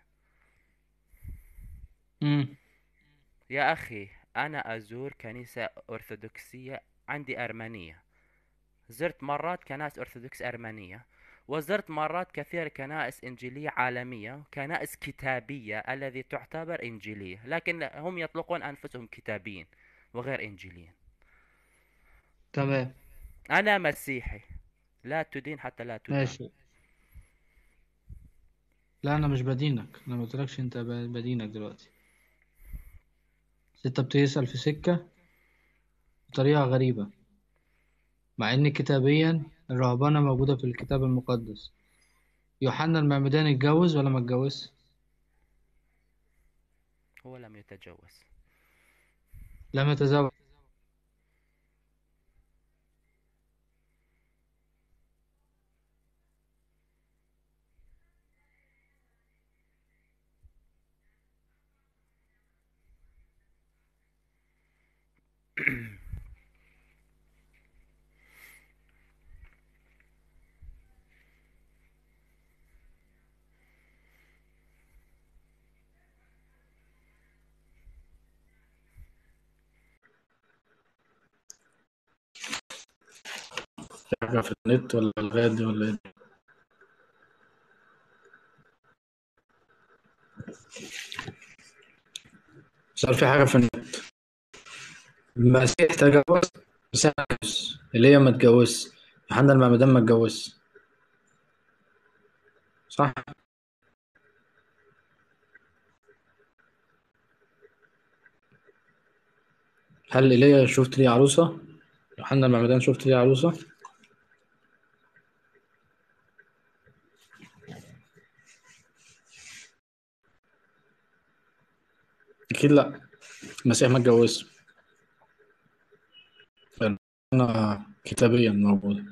امم يا أخي أنا أزور كنيسة أرثوذكسية عندي أرمنية زرت مرات كنائس أرثوذكس أرمنية وزرت مرات كثير كنائس إنجيلية عالمية كنائس كتابية الذي تعتبر إنجيلية لكن هم يطلقون أنفسهم كتابيين وغير إنجيليين تمام أنا مسيحي لا تدين حتى لا تدان ماشي لا أنا مش بدينك أنا ما قلتلكش أنت ب- بدينك دلوقتي بس أنت بتسأل في سكة بطريقة غريبة مع إن كتابيا الرهبنة موجودة في الكتاب المقدس يوحنا المعمدان اتجوز ولا ما اتجوز؟ هو لم يتجوز لم يتزوج في حاجة في النت ولا الغاية دي ولا إيه؟ صار في حاجة في النت المسيح تجوز بس أنا اتجوز اللي هي ما اتجوزش يوحنا المعمدان ما اتجوزش صح؟ هل إيليا شفت لي عروسة؟ يوحنا المعمدان شفت لي عروسة؟ أكيد لأ المسيح ما اتجوزش أنا كتابيا موجود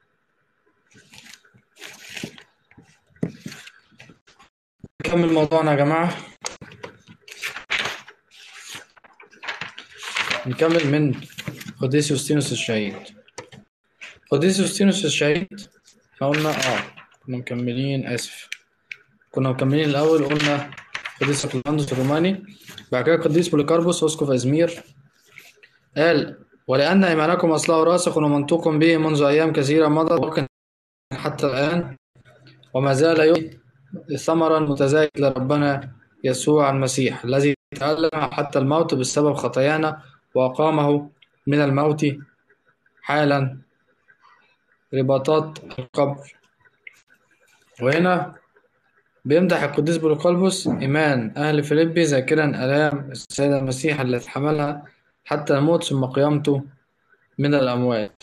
نكمل موضوعنا يا جماعة نكمل من قديس يوستينوس الشهيد قديس يوستينوس الشهيد احنا قلنا اه كنا مكملين آسف كنا مكملين الأول قلنا قديس أقليماندوس الروماني بعد كده قديس بوليكاربوس أسقف إزمير قال ولأن إيمانكم أصله راسخ ومنطوق به منذ أيام كثيرة مضت ولكن حتى الآن وما زال يؤتي ثمرا متزايد لربنا يسوع المسيح الذي تألم حتى الموت بسبب خطايانا وأقامه من الموت حالا رباطات القبر وهنا بيمدح القديس بوليقلبوس إيمان أهل فيليبي ذاكرا آلام السيد المسيح التي حملها حتى الموت ثم قيامته من الأموات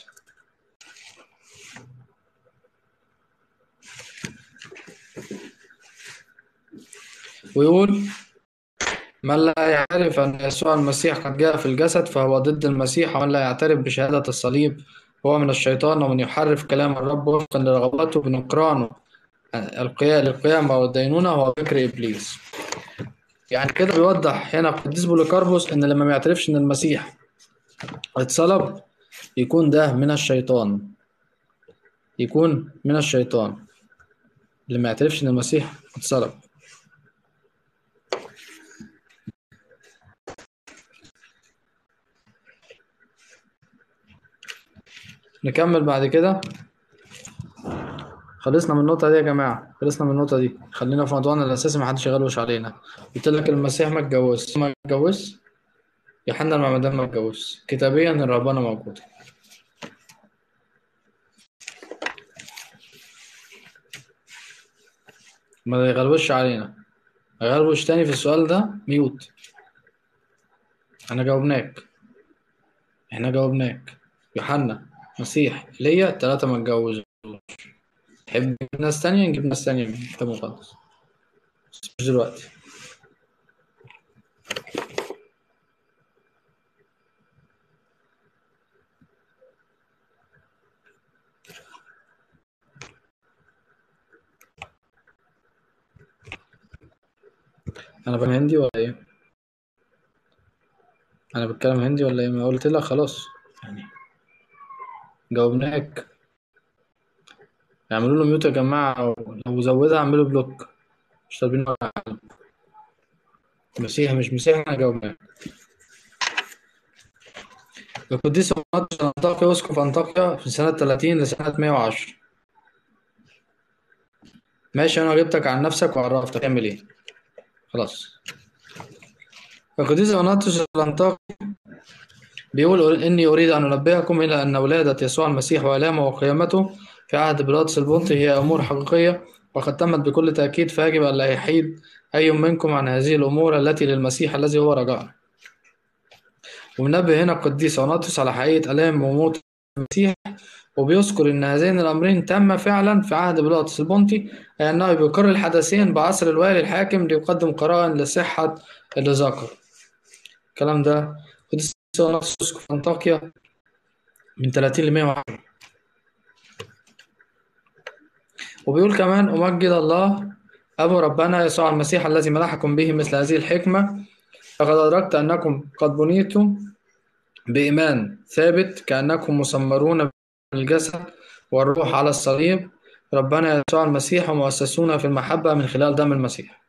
ويقول من لا يعرف أن يسوع المسيح قد جاء في الجسد فهو ضد المسيح ومن لا يعترف بشهادة الصليب هو من الشيطان ومن يحرف كلام الرب وفقا لرغباته بنكرانه القيام للقيامة والدينونة هو فكر إبليس يعني كده بيوضح هنا القديس بوليكاربوس إن لما ما يعترفش إن المسيح اتصلب يكون ده من الشيطان يكون من الشيطان اللي ما يعترفش إن المسيح اتصلب نكمل بعد كده خلصنا من النقطة دي يا جماعة خلصنا من النقطة دي خلينا في موضوعنا الأساسي محدش يغلوش علينا قلت لك المسيح ما اتجوزش ما اتجوزش يوحنا المعمدان ما اتجوزش كتابيا الرهبنة موجودة ما يغلوش علينا يغلوش تاني في السؤال ده ميوت احنا جاوبناك احنا جاوبناك يوحنا مسيح ليا التلاتة ما اتجوزوا تحب نجيب ناس تانية نجيب ناس تانية من الكتاب المقدس بس مش دلوقتي أنا فاهم هندي ولا إيه؟ انا بتكلم هندي ولا ايه ما قلت لك خلاص يعني جاوبناك اعملوا له ميوت يا جماعة أو لو زودها اعملوا بلوك مش طالبين ولا حاجة. مسيح مش مسيح انا جاوبناك القديس ماتش أنطاكيا أسقف أنطاكيا في سنة 30 لسنة 110 ماشي أنا جبتك عن نفسك وعرفتك تعمل إيه خلاص القديس أناطوس الأنطاكي بيقول إني أريد أن أنبهكم إلى أن ولادة يسوع المسيح وآلامه وقيامته في عهد بيلاطس البنطي هي أمور حقيقية وقد تمت بكل تأكيد فيجب أن لا يحيد أي منكم عن هذه الأمور التي للمسيح الذي هو رجاء ومنبه هنا القديس أناطوس على حقيقة آلام وموت المسيح وبيذكر إن هذين الأمرين تم فعلا في عهد بيلاطس البنطي أي أنه بيقر الحدثين بعصر الوالي الحاكم ليقدم قرائن لصحة اللي ذكر الكلام ده قديس أناطوس في أنطاكيا من 30 ل 110 وبيقول كمان أمجد الله أبو ربنا يسوع المسيح الذي منحكم به مثل هذه الحكمة فقد أدركت أنكم قد بنيتم بإيمان ثابت كأنكم مسمرون بالجسد والروح على الصليب ربنا يسوع المسيح ومؤسسون في المحبة من خلال دم المسيح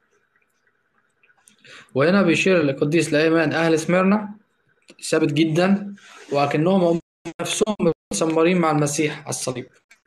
وهنا بيشير القديس لإيمان أهل سميرنا ثابت جدا وأكنهم هم نفسهم مسمرين مع المسيح على الصليب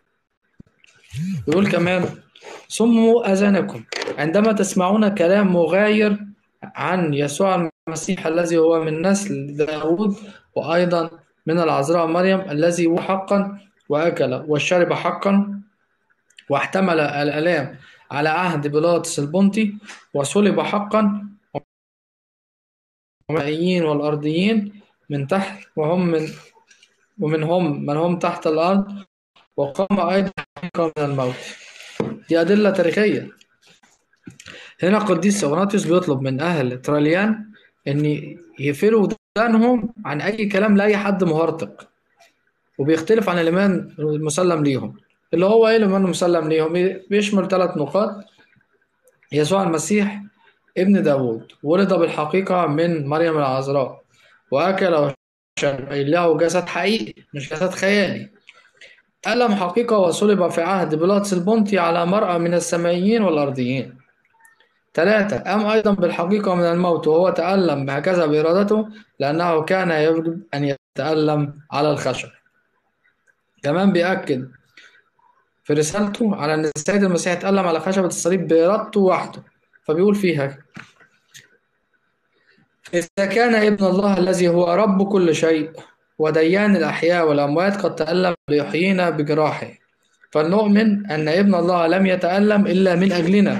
يقول كمان صموا أذانكم عندما تسمعون كلام مغاير عن يسوع المسيح الذي هو من نسل داود وأيضا من العذراء مريم الذي هو حقا وأكل وشرب حقا واحتمل الآلام على عهد بيلاطس البنطي وصلب حقا والسمائيين والأرضيين من تحت وهم من ومنهم من هم تحت الأرض وقام أيضا من الموت دي أدلة تاريخية هنا قديس أغناطيوس بيطلب من أهل تراليان إن يقفلوا ودانهم عن أي كلام لأي حد مهرطق وبيختلف عن الإيمان المسلم ليهم اللي هو إيه الإيمان المسلم ليهم بيشمل ثلاث نقاط يسوع المسيح ابن داود ولد بالحقيقة من مريم العذراء وأكل وشرب أي له جسد حقيقي مش جسد خيالي ألم حقيقة وصلب في عهد بيلاطس البنطي على مرأة من السمائيين والأرضيين ثلاثة قام أيضا بالحقيقة من الموت وهو تألم هكذا بإرادته لأنه كان يجب أن يتألم على الخشب كمان بيأكد في رسالته على أن السيد المسيح تألم على خشبة الصليب بإرادته وحده فبيقول فيها إذا كان ابن الله الذي هو رب كل شيء وديان الأحياء والأموات قد تألم ليحيينا بجراحه فلنؤمن أن ابن الله لم يتألم إلا من أجلنا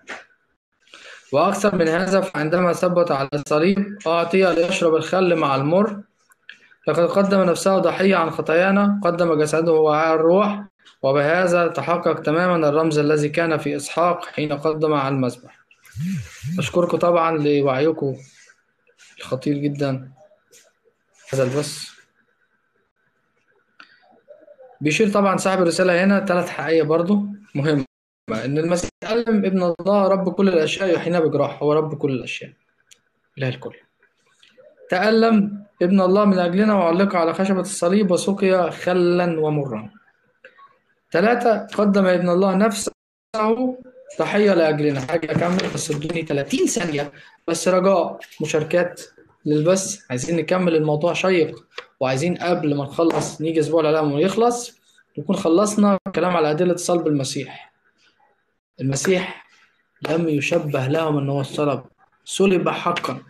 وأكثر من هذا فعندما ثبت على الصليب أعطي ليشرب الخل مع المر لقد قدم نفسه ضحية عن خطايانا قدم جسده وعاء الروح وبهذا تحقق تماما الرمز الذي كان في إسحاق حين قدم على المذبح أشكركم طبعا لوعيكم الخطير جدا هذا البث بيشير طبعا صاحب الرسالة هنا ثلاث حقائق برضو مهمة إن المسيح تألم ابن الله رب كل الأشياء يحيينا بجراح هو رب كل الأشياء إله الكل تألم ابن الله من أجلنا وعلق على خشبة الصليب وسقي خلا ومرا ثلاثة قدم ابن الله نفسه ضحية لأجلنا حاجة أكمل بس ادوني 30 ثانية بس رجاء مشاركات للبث عايزين نكمل الموضوع شيق وعايزين قبل ما نخلص نيجي أسبوع الإعلام ويخلص نكون خلصنا كلام على أدلة صلب المسيح المسيح لم يشبه لهم أنه الصلب صلب حقا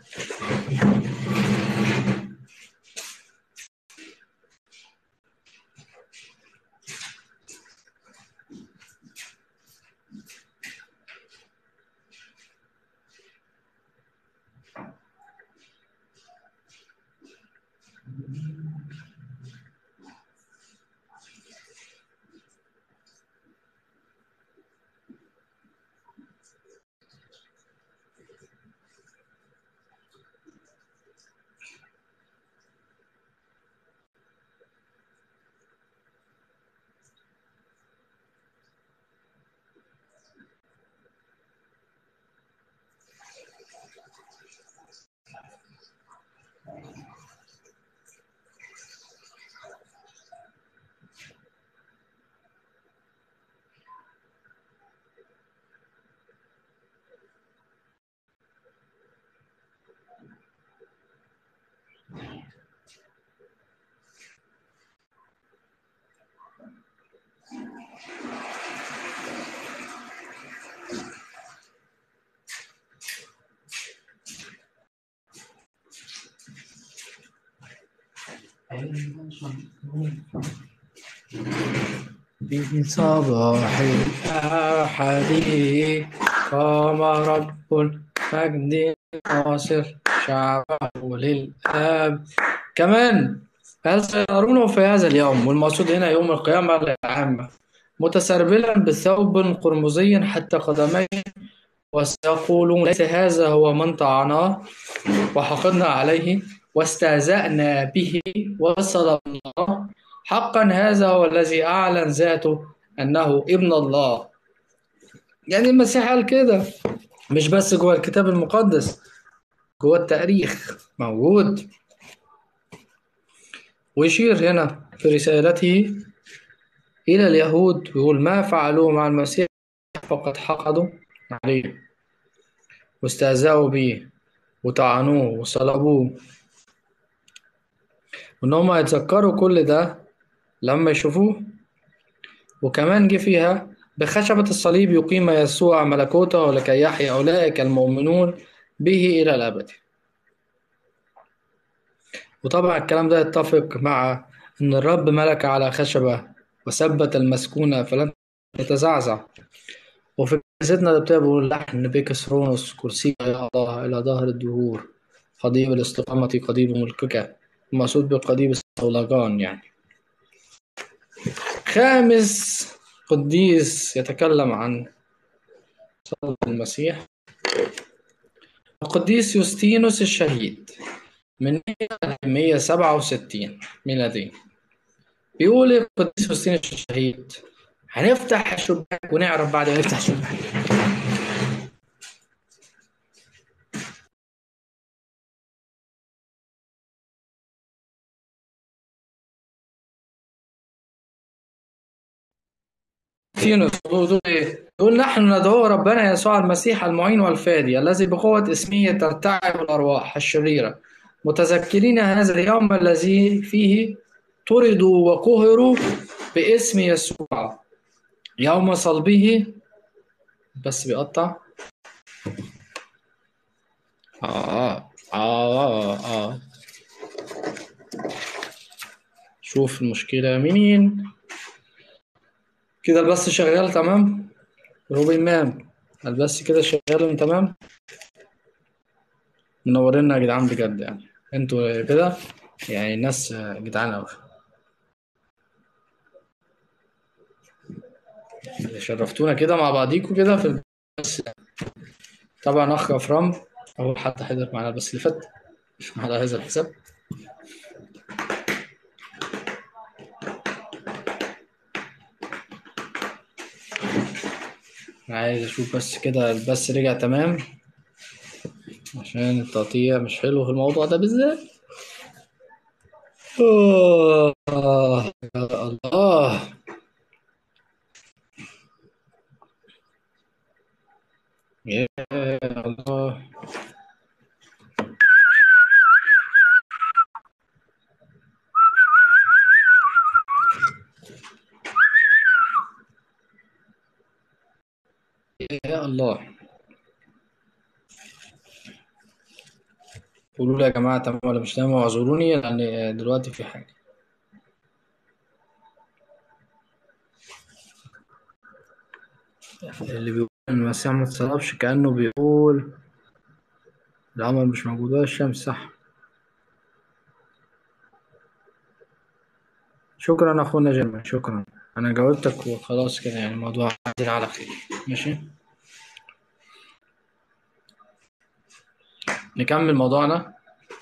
في صباح الأحد قام رب المجد ناصر شعبه للآب كمان هل سيرونه في هذا اليوم والمقصود هنا يوم القيامة العامة متسربلا بثوب قرمزي حتى قدميه وسيقولون ليس هذا هو من طعناه وحقدنا عليه واستهزأنا به وصلبناه حقا هذا هو الذي أعلن ذاته أنه ابن الله يعني المسيح قال كده مش بس جوه الكتاب المقدس جوه التاريخ موجود ويشير هنا في رسالته إلى اليهود يقول ما فعلوه مع المسيح فقد حقدوا عليه واستهزأوا به وطعنوه وصلبوه وإن هم يتذكروا كل ده لما يشوفوه وكمان جه فيها بخشبة الصليب يقيم يسوع ملكوته لكي يحيا أولئك المؤمنون به إلى الأبد وطبعا الكلام ده يتفق مع أن الرب ملك على خشبة وثبت المسكونة فلن تتزعزع وفي كنيستنا ده بيقول لحن بيكس رونوس كرسي يا الله إلى ظهر الدهور قضيب الاستقامة قضيب ملكك المقصود بقضيب الصولجان يعني خامس قديس يتكلم عن صلب المسيح القديس يوستينوس الشهيد من 167 ميلادي بيقول القديس يوستينوس الشهيد هنفتح الشباك ونعرف بعد ما نفتح الشباك يوستينوس يقول نحن ندعو ربنا يسوع المسيح المعين والفادي الذي بقوة اسمه ترتعب الأرواح الشريرة متذكرين هذا اليوم الذي فيه طردوا وقهروا باسم يسوع يوم صلبه بس بيقطع آه آه آه شوف المشكلة مين كده البث شغال تمام روبي إمام البث كده شغال تمام منورينا يا جدعان بجد يعني انتوا كده يعني ناس جدعان أوي شرفتونا كده مع بعضيكوا كده في البث طبعا أخ أفرام أول حد حضر معانا البث اللي فات على هذا الحساب عايز اشوف بس كده البث رجع تمام عشان التقطيع مش حلو في الموضوع ده بالذات آه يا الله يا الله يا الله قولوا لي يا جماعة تمام ولا مش تمام واعذروني لأن دلوقتي في حاجة اللي بيقول إن المسيح ما اتصلبش كأنه بيقول العمل مش موجود ولا الشمس صح شكرا أخونا جيرمان شكرا أنا جاوبتك وخلاص كده يعني الموضوع عدل على خير ماشي نكمل موضوعنا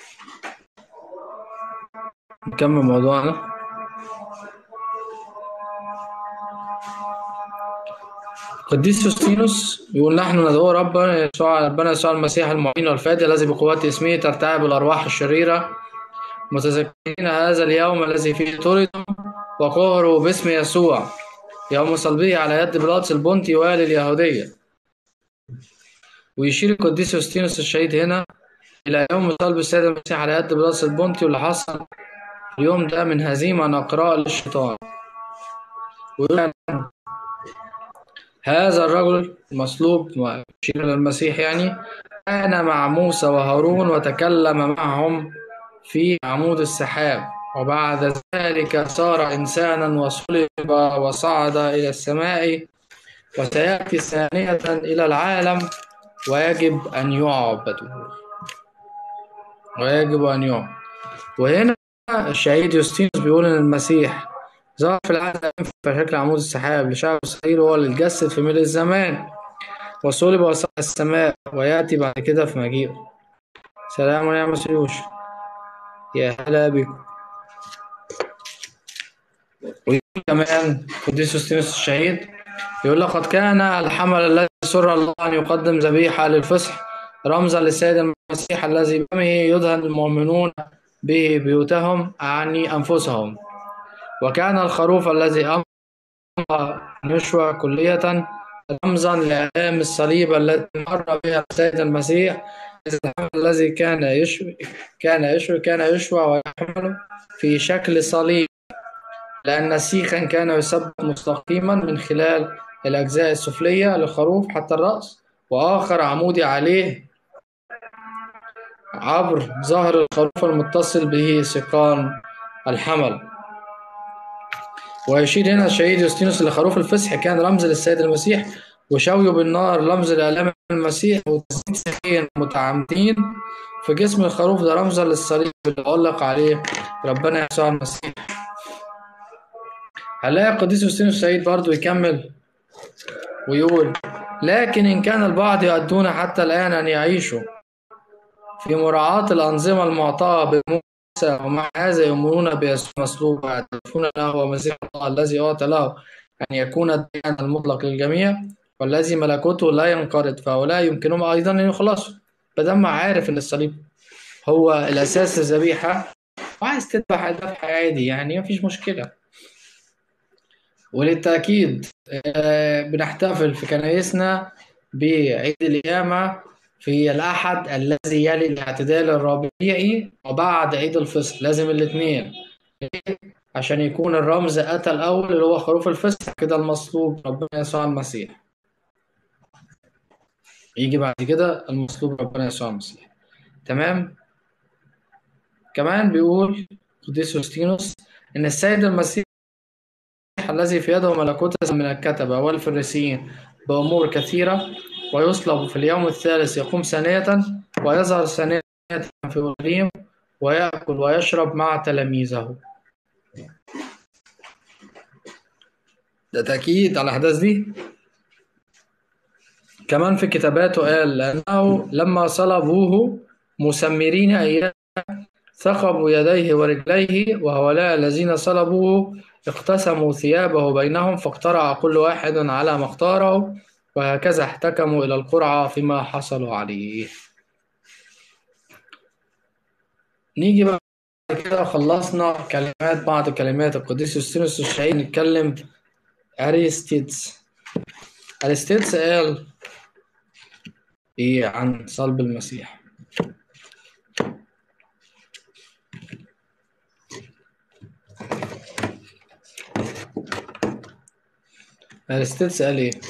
نكمل موضوعنا قديس يوستينوس يقول نحن ندعو ربنا يسوع ربنا يسوع المسيح المعين والفادي الذي بقوة اسمه ترتعب الأرواح الشريرة متذكرين هذا اليوم الذي فيه طردوا وقهروا باسم يسوع يوم صلبه على يد بيلاطس البنطي والي اليهودية ويشير القديس يوستينوس الشهيد هنا إلى يوم صلب السيد المسيح على يد بيلاطس البنطي واللي حصل اليوم ده من هزيمة نقراء للشيطان ويقول هذا الرجل المصلوب يشير إلى المسيح يعني كان مع موسى وهارون وتكلم معهم في عمود السحاب وبعد ذلك صار إنسانا وصلب وصعد إلى السماء وسيأتي ثانية إلى العالم ويجب أن يعبد ويجب أن يعبد وهنا الشهيد يوستينوس بيقول إن المسيح ظهر في العالم في شكل عمود السحاب لشعب إسرائيل هو اللي اتجسد في ملء الزمان وصلب وصعد السماء ويأتي بعد كده في مجيئه سلام ونعم سيوش يا هلا بكم ويقول كمان قديس يوستينوس الشهيد يقول لقد كان الحمل الذي سر الله أن يقدم ذبيحة للفصح رمزا للسيد المسيح الذي بمه يدهن المؤمنون به بيوتهم أعني أنفسهم وكان الخروف الذي أمر نشوى كلية رمزا لآلام الصليب التي مر بها السيد المسيح الذي كان يشوي كان يشوي كان يشوى ويحمل في شكل صليب لأن سيخا كان يثبت مستقيما من خلال الأجزاء السفلية للخروف حتى الرأس وآخر عمودي عليه عبر ظهر الخروف المتصل به سيقان الحمل ويشير هنا الشهيد يوستينوس لخروف الفسح كان رمز للسيد المسيح وشويه بالنار رمز لآلام المسيح وتسديد سيخين متعمدين في جسم الخروف ده رمزا للصليب اللي علق عليه ربنا يسوع المسيح هنلاقي القديس يوستينوس الشهيد برضه يكمل ويقول لكن إن كان البعض يؤدون حتى الآن أن يعيشوا في مراعاة الأنظمة المعطاة بموسى ومع هذا يؤمنون بيسوع مصلوب ويعترفون له هو مسيح الله الذي أعطى له أن يكون الديان المطلق للجميع والذي ملكوته لا ينقرض فهؤلاء يمكنهم أيضا أن يخلصوا بدل عارف إن الصليب هو الأساس الذبيحة وعايز تذبح ذبح عادي يعني مفيش مشكلة وللتأكيد آه، بنحتفل في كنايسنا بعيد القيامة في الأحد الذي يلي الاعتدال الربيعي وبعد عيد الفصح لازم الاثنين عشان يكون الرمز أتى الأول اللي هو خروف الفصح كده المصلوب ربنا يسوع المسيح يجي بعد كده المصلوب ربنا يسوع المسيح تمام كمان بيقول قديس يوستينوس إن السيد المسيح الذي في يده ملكوت من الكتبة والفريسيين بأمور كثيرة ويصلب في اليوم الثالث يقوم ثانية ويظهر ثانية في أورشليم ويأكل ويشرب مع تلاميذه ده تأكيد على الأحداث دي كمان في كتاباته قال لأنه لما صلبوه مسمرين أيام ثقبوا يديه ورجليه وهؤلاء الذين صلبوه اقتسموا ثيابه بينهم فاقترع كل واحد على ما اختاره وهكذا احتكموا إلى القرعة فيما حصلوا عليه نيجي بقى كده خلصنا كلمات بعض كلمات القديس يوستينوس الشهيد نتكلم أريستيدس أريستيدس قال إيه عن صلب المسيح أريستيدس قال إيه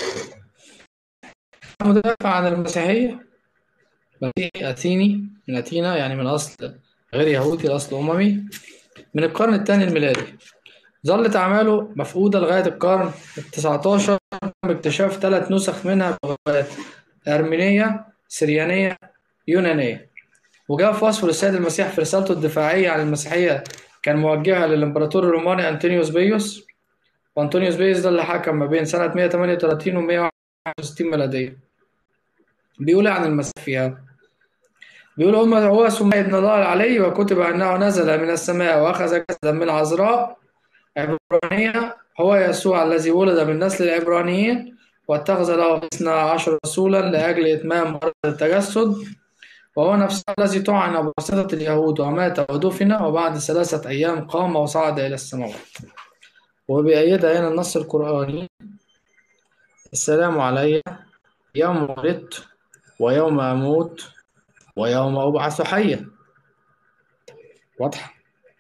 مدافع عن المسيحية مسيحي أثيني من أثينا يعني من أصل غير يهودي الأصل أممي من القرن الثاني الميلادي ظلت أعماله مفقودة لغاية القرن التسعتاشر باكتشاف ثلاث نسخ منها بلغات أرمينية سريانية يونانية وجاء في وصفه للسيد المسيح في رسالته الدفاعية عن المسيحية كان موجهها للإمبراطور الروماني أنطونيوس بيوس وأنطونيوس بيوس ده اللي حكم ما بين سنة 138 و 161 ميلادية بيقول عن المسيح فيها بيقول هم هو سمي ابن الله العلي وكتب أنه نزل من السماء وأخذ جسدا من عذراء عبرانية هو يسوع الذي ولد من نسل العبرانيين واتخذ له اثنا عشر رسولا لأجل إتمام مرض التجسد وهو نفسه الذي طعن بواسطة اليهود ومات ودفن وبعد ثلاثة أيام قام وصعد إلى السماوات وبأيدها هنا النص القرآني السلام علي يوم ولدت ويوم أموت ويوم أبعث حيا واضحة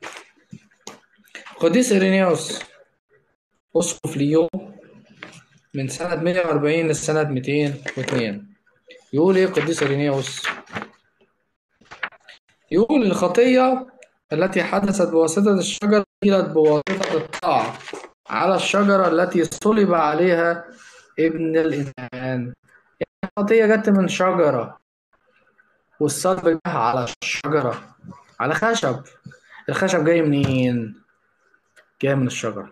قديس إيرينيوس أسقف ليو من سنة 140 لسنة 202 يقول إيه قديس إيرينيوس يقول الخطية التي حدثت بواسطة الشجرة قيلت بواسطة الطاعة على الشجرة التي صلب عليها ابن الإنسان الخطية جت من شجرة والصلب جه على الشجرة على خشب الخشب جاي منين؟ جاي من الشجرة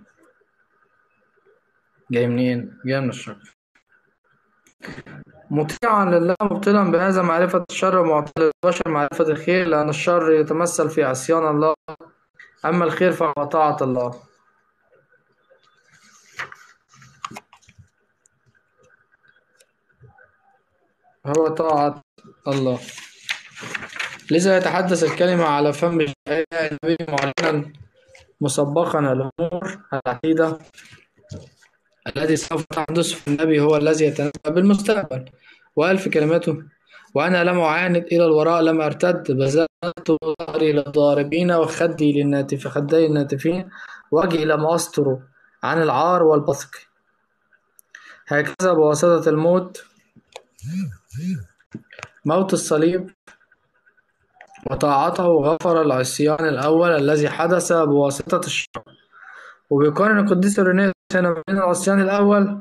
جاي منين؟ جاي من الشجرة مطيعا لله مبطلا بهذا معرفة الشر ومعطل للبشر معرفة الخير لأن الشر يتمثل في عصيان الله أما الخير فهو طاعة الله هو طاعة الله لذا يتحدث الكلمة على فم النبي معلنا مسبقا الأمور العتيدة الذي سوف تحدث في النبي هو الذي يتنبأ بالمستقبل وقال في كلمته وأنا لم أعاند إلى الوراء لم أرتد بذلت ظهري للضاربين وخدي للناتف خدي للناتفين وجهي لم أستر عن العار والبصق هكذا بواسطة الموت موت الصليب وطاعته غفر العصيان الأول الذي حدث بواسطة الشر وبيقارن القديس إيرينيوس هنا بين العصيان الأول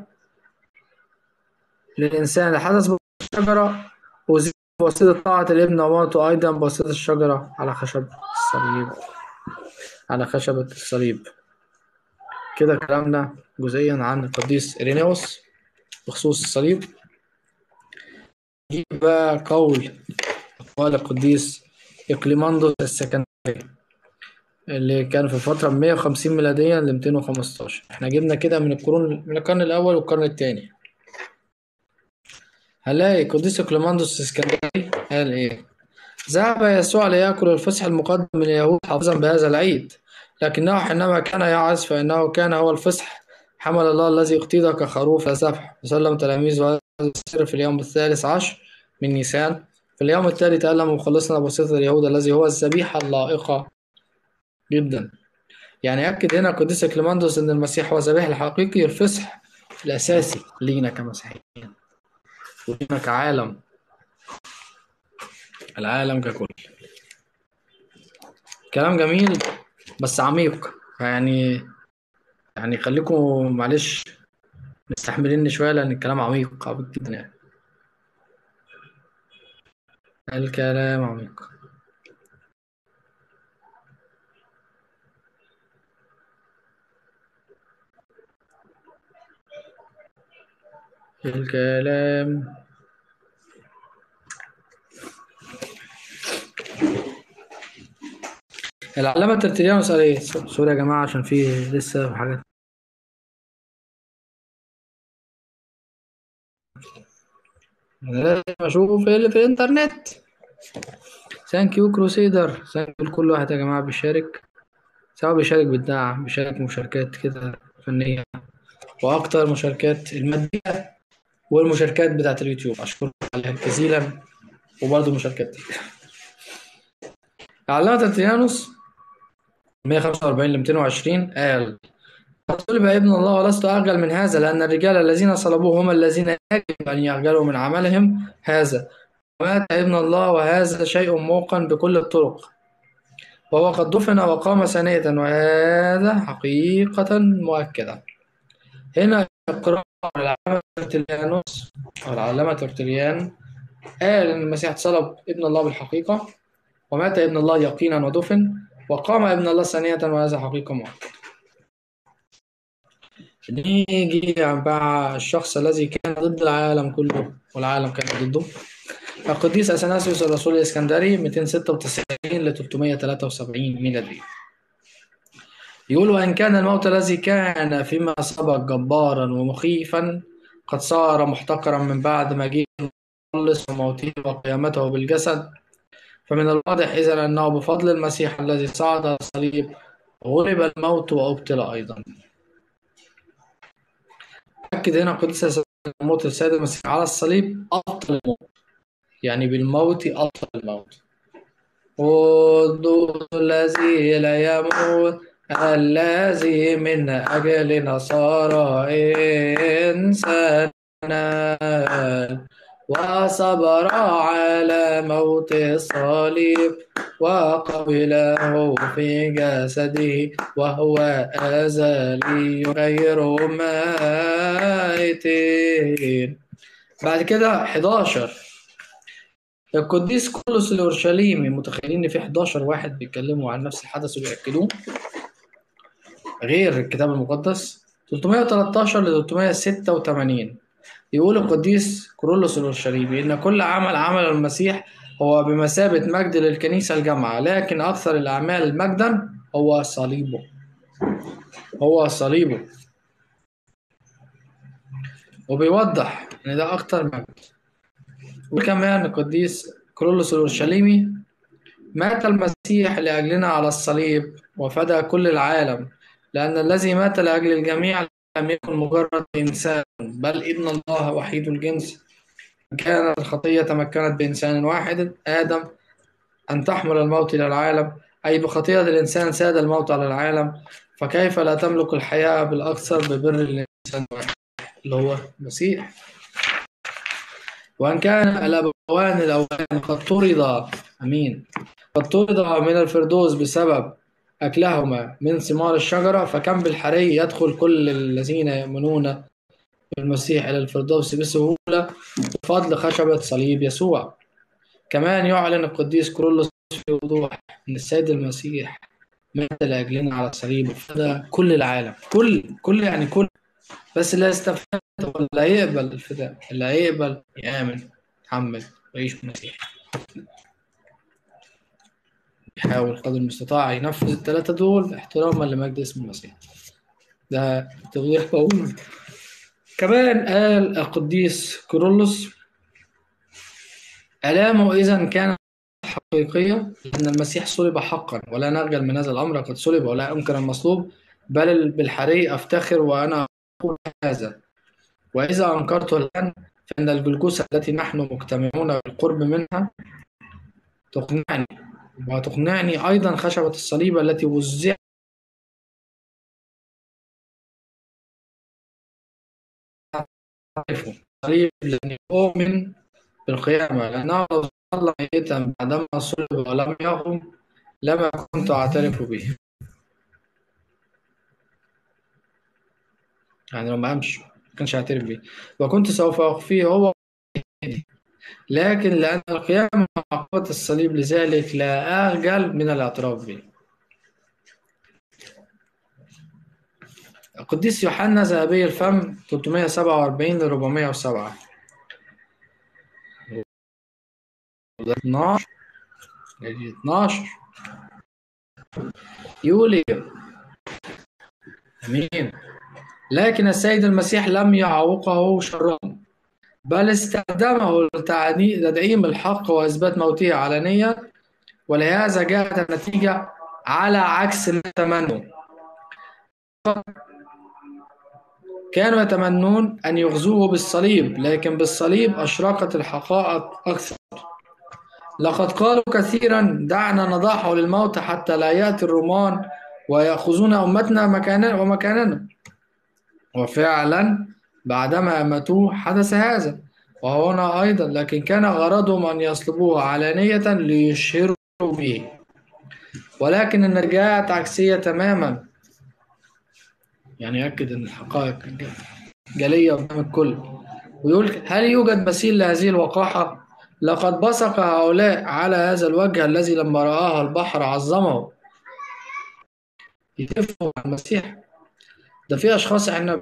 للإنسان اللي حدث بالشجرة وزيد بواسطة طاعة الابن وموته أيضا بواسطة الشجرة على خشب الصليب على خشبة الصليب كده كلامنا جزئيا عن القديس إيرينيوس بخصوص الصليب نجيب بقى قول أقوال القديس إقليماندوس السكندري اللي كان في الفترة من 150 ميلاديا ل 215 احنا جبنا كده من القرون من القرن الأول والقرن الثاني هنلاقي قديس إقليماندوس الاسكندري قال إيه؟ ذهب يسوع ليأكل الفصح المقدم من اليهود حافظا بهذا العيد لكنه حينما كان يعظ فإنه كان هو الفصح حمل الله الذي اقتيد كخروف ذبح وسلم تلاميذه هذا السر في اليوم الثالث عشر من نيسان في اليوم التالي تألم مخلصنا بواسطة اليهود الذي هو الذبيحة اللائقة جدا يعني أكد هنا القديس إقليماندوس إن المسيح هو الذبيح الحقيقي الفصح الأساسي لينا كمسيحيين ولينا كعالم العالم ككل كلام جميل بس عميق يعني يعني خليكم معلش مستحمليني شوية لأن الكلام عميق عميق جدا يعني الكلام عميق الكلام العلامة ترتيليانوس قال ايه؟ سوري يا جماعة عشان في لسه حاجات أنا لازم اشوف ايه اللي في الانترنت ثانك يو كروسيدر ثانك يو لكل واحد يا جماعة بيشارك سواء بيشارك بالدعم بيشارك مشاركات كده فنية وأكتر مشاركات المادية والمشاركات بتاعت اليوتيوب أشكركم عليها جزيلا وبرضه مشاركات دي علامة ترتيليانوس 145 ل 220 قال قد صلب ابن الله ولست أخجل من هذا لأن الرجال الذين صلبوه هم الذين يجب أن يخجلوا من عملهم هذا ومات ابن الله وهذا شيء موقن بكل الطرق وهو قد دفن وقام ثانية وهذا حقيقة مؤكدة هنا إقرار العلامة ترتليانوس أو العلامة ترتليان قال إن المسيح اتصلب ابن الله بالحقيقة ومات ابن الله يقينا ودفن وقام ابن الله ثانية وهذا حقيقة مؤكدة نيجي بقى الشخص الذي كان ضد العالم كله والعالم كان ضده القديس أثناسيوس الرسول الإسكندري 296 ل 373 ميلادي يقول وإن كان الموت الذي كان فيما سبق جبارا ومخيفا قد صار محتقرا من بعد مجيء المخلص وموته وقيامته بالجسد فمن الواضح إذا أنه بفضل المسيح الذي صعد على الصليب غلب الموت وأبطل أيضا أكد هنا القديس موت السيد المسيح على الصليب أبطل الموت يعني بالموت أبطل الموت قدوس الذي لا يموت الذي من أجلنا صار إنسانا وصبر على موت الصليب وقبله في جسده وهو أزلي غير ميت بعد كده 11 القديس كولوس الأورشليمي متخيلين إن في 11 واحد بيتكلموا عن نفس الحدث وبيأكدوه غير الكتاب المقدس 313 ل 386 يقول القديس كورولوس الأورشليمي إن كل عمل عمل المسيح هو بمثابة مجد للكنيسة الجامعة لكن أكثر الأعمال مجدا هو صليبه هو صليبه وبيوضح إن ده أكتر مجد وكمان القديس كورولوس الأورشليمي مات المسيح لأجلنا على الصليب وفدى كل العالم لأن الذي مات لأجل الجميع لم يكن مجرد إنسان بل ابن الله وحيد الجنس كان الخطية تمكنت بإنسان واحد آدم أن تحمل الموت إلى العالم أي بخطيئة الإنسان ساد الموت على العالم فكيف لا تملك الحياة بالأكثر ببر الإنسان الواحد اللي هو المسيح وأن كان الأبوان الأولان قد طردا أمين قد طردا من الفردوس بسبب أكلهما من ثمار الشجرة فكم بالحري يدخل كل الذين يؤمنون بالمسيح إلى الفردوس بسهولة بفضل خشبة صليب يسوع كمان يعلن القديس كرولوس في وضوح أن السيد المسيح مات لأجلنا على الصليب وفدى كل العالم كل كل يعني كل بس اللي يستفاد هو اللي هيقبل الفداء اللي هيقبل يآمن يتحمل ويعيش بالمسيح يحاول قدر المستطاع ينفذ الثلاثة دول احتراما لمجد اسم المسيح ده توضيح بقول كمان قال القديس كورولوس آلامه إذا كانت حقيقية لأن المسيح صلب حقا ولا نخجل من هذا الأمر قد صلب ولا أنكر المصلوب بل بالحري أفتخر وأنا أقول هذا وإذا أنكرته الآن فإن الجلجوسة التي نحن مجتمعون بالقرب منها تقنعني وتقنعني أيضا خشبة الصليب التي وزعت صليب لأني أؤمن بالقيامة لأنه لو ظل ميتا بعدما صلب ولم يقم لما كنت أعترف به يعني لو ما قامش ما كانش هعترف به وكنت سوف أخفيه هو لكن لأن القيامة عقبة الصليب لذلك لا أخجل من الاعتراف به القديس يوحنا ذهبي الفم 347 ل 407 12 12 يقول ايه امين لكن السيد المسيح لم يعوقه شرا بل استخدمه لتدعيم الحق واثبات موته علانيه ولهذا جاءت النتيجه على عكس ما تمنوا كانوا يتمنون أن يغزوه بالصليب لكن بالصليب أشرقت الحقائق أكثر لقد قالوا كثيرا دعنا نضعه للموت حتى لا يأتي الرومان ويأخذون أمتنا مكاننا ومكاننا وفعلا بعدما أمتوه حدث هذا وهنا أيضا لكن كان غرضهم أن يصلبوه علانية ليشهروا به ولكن النرجعات عكسية تماما يعني يأكد أن الحقائق جلية قدام الكل ويقول هل يوجد مثيل لهذه الوقاحة؟ لقد بصق هؤلاء على هذا الوجه الذي لما رآه البحر عظمه يتفقوا مع المسيح ده في أشخاص احنا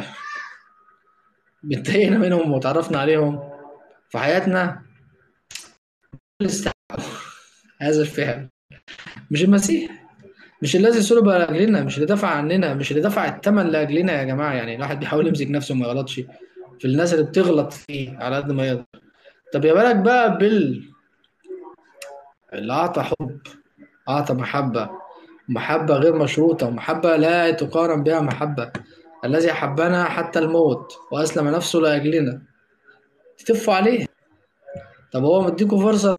بنتهينا منهم وتعرفنا عليهم في حياتنا هذا الفعل مش المسيح مش الذي صلب لاجلنا مش اللي دفع عننا مش اللي دفع الثمن لاجلنا يا جماعه يعني الواحد بيحاول يمسك نفسه وما يغلطش في الناس اللي بتغلط فيه على قد ما يقدر طب يا بالك بقى بال اللي اعطى حب اعطى محبه محبه غير مشروطه محبه لا تقارن بها محبه الذي احبنا حتى الموت واسلم نفسه لاجلنا تتفوا عليه طب هو مديكوا فرصه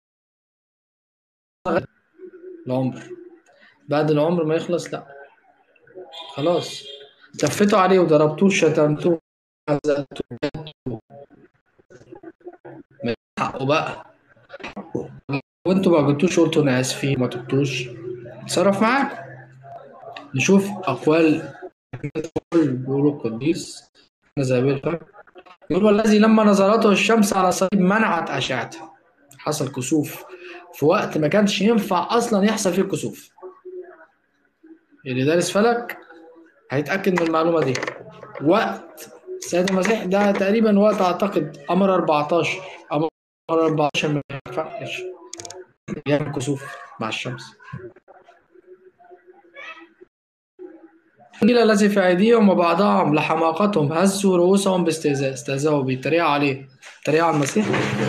العمر بعد العمر ما يخلص لا خلاص تفتوا عليه وضربتوه شتمتوه حقه بقى وانتوا ما جبتوش قلتوا انا اسفين ما تبتوش اتصرف معاكم نشوف اقوال بيقولوا القديس زابيل يقول والذي لما نظرته الشمس على صليب منعت اشعتها حصل كسوف في وقت ما كانش ينفع اصلا يحصل فيه كسوف اللي دارس فلك هيتاكد من المعلومه دي وقت السيد المسيح ده تقريبا وقت اعتقد امر 14 امر 14 ما ينفعش يعمل كسوف مع الشمس الإنجيل الذي في أيديهم وبعضهم لحماقتهم هزوا رؤوسهم باستهزاء استهزأوا بيه تريقوا عليه تريقوا على المسيح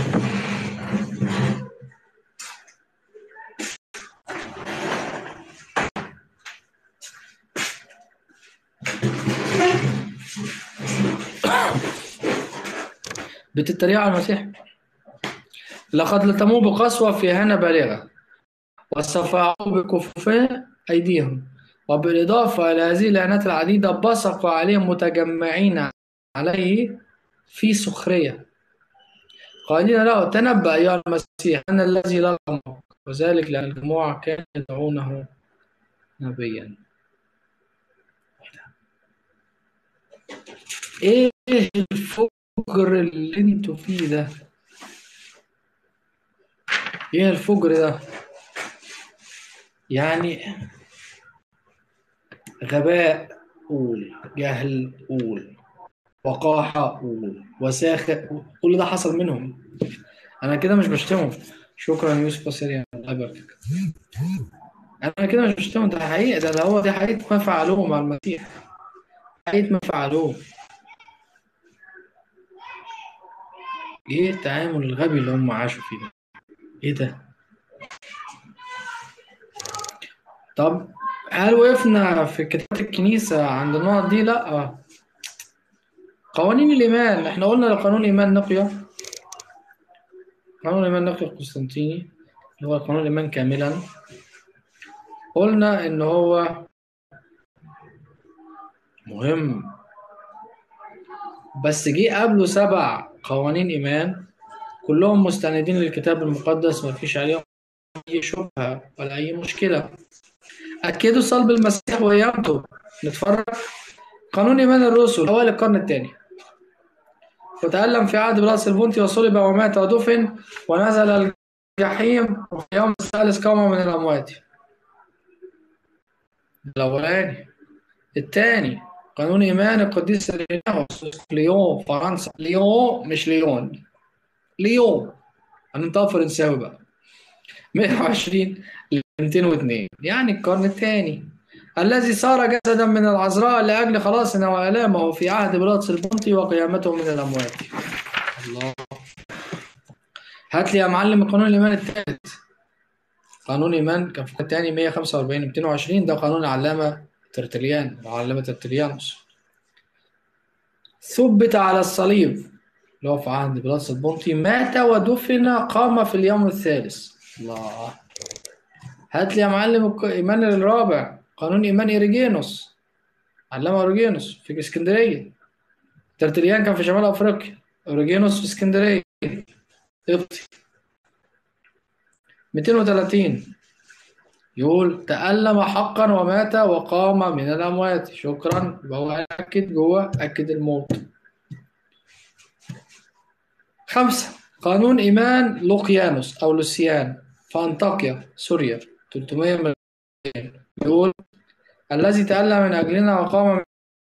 بتتريقوا على المسيح لقد لتموه بقسوة في هنا بالغة وصفعوا بكفوف أيديهم وبالإضافة إلى هذه الإعانات العديدة بصقوا عليهم متجمعين عليه في سخرية قائلين له تنبأ أيها المسيح أنا الذي لا أرحمك وذلك لأن الجموع كانوا يدعونه نبيا إيه الفجر اللي انتوا فيه ده ايه الفجر ده يعني غباء قول جهل قول وقاحة قول وساخة قول. كل ده حصل منهم أنا كده مش بشتمهم شكرا يوسف سريع الله يبارك أنا كده مش بشتمهم ده حقيقة ده, ده هو دي حقيقة ما فعلوه مع المسيح حقيقة ما فعلوه ايه التعامل الغبي اللي هم عاشوا فيه ده ايه ده طب هل وقفنا في كتابة الكنيسة عند النقط دي؟ لا قوانين الإيمان احنا قلنا قانون الإيمان نقية قانون الإيمان نقية القسطنطيني اللي هو قانون الإيمان كاملا قلنا إن هو مهم بس جه قبله سبع قوانين إيمان كلهم مستندين للكتاب المقدس ما فيش عليهم أي شبهة ولا أي مشكلة أكدوا صلب المسيح وقيامته نتفرج قانون إيمان الرسل أوائل القرن الثاني وتألم في عهد بلاس البنطي وصلب ومات ودفن ونزل الجحيم وفي يوم الثالث قام من الأموات الأولاني الثاني قانون إيمان القديس ليناوس ليون فرنسا ليون مش ليون ليون هننطق فرنساوي بقى 120 ل 202 يعني القرن الثاني الذي صار جسدا من العذراء لأجل خلاصنا وآلامه في عهد بلاطس البنطي وقيامته من الأموات الله هات لي يا معلم قانون الإيمان الثالث قانون إيمان كان في الثاني 145 220 ده قانون العلامة ترتليان العلامة ترتليانوس ثبت على الصليب اللي هو في عهد بلاطس البنطي مات ودفن قام في اليوم الثالث الله هات لي يا معلم إيمان الرابع قانون إيمان إيريجينوس علمه أوريجينوس في اسكندرية ترتليان كان في شمال أفريقيا أوريجينوس في اسكندرية قبطي 230 يقول تألم حقا ومات وقام من الأموات شكرا يبقى هو أكد جوه أكد الموت خمسة قانون إيمان لوقيانوس أو لوسيان في أنطاكيا سوريا 300 مليون يقول الذي تألم من أجلنا وقام من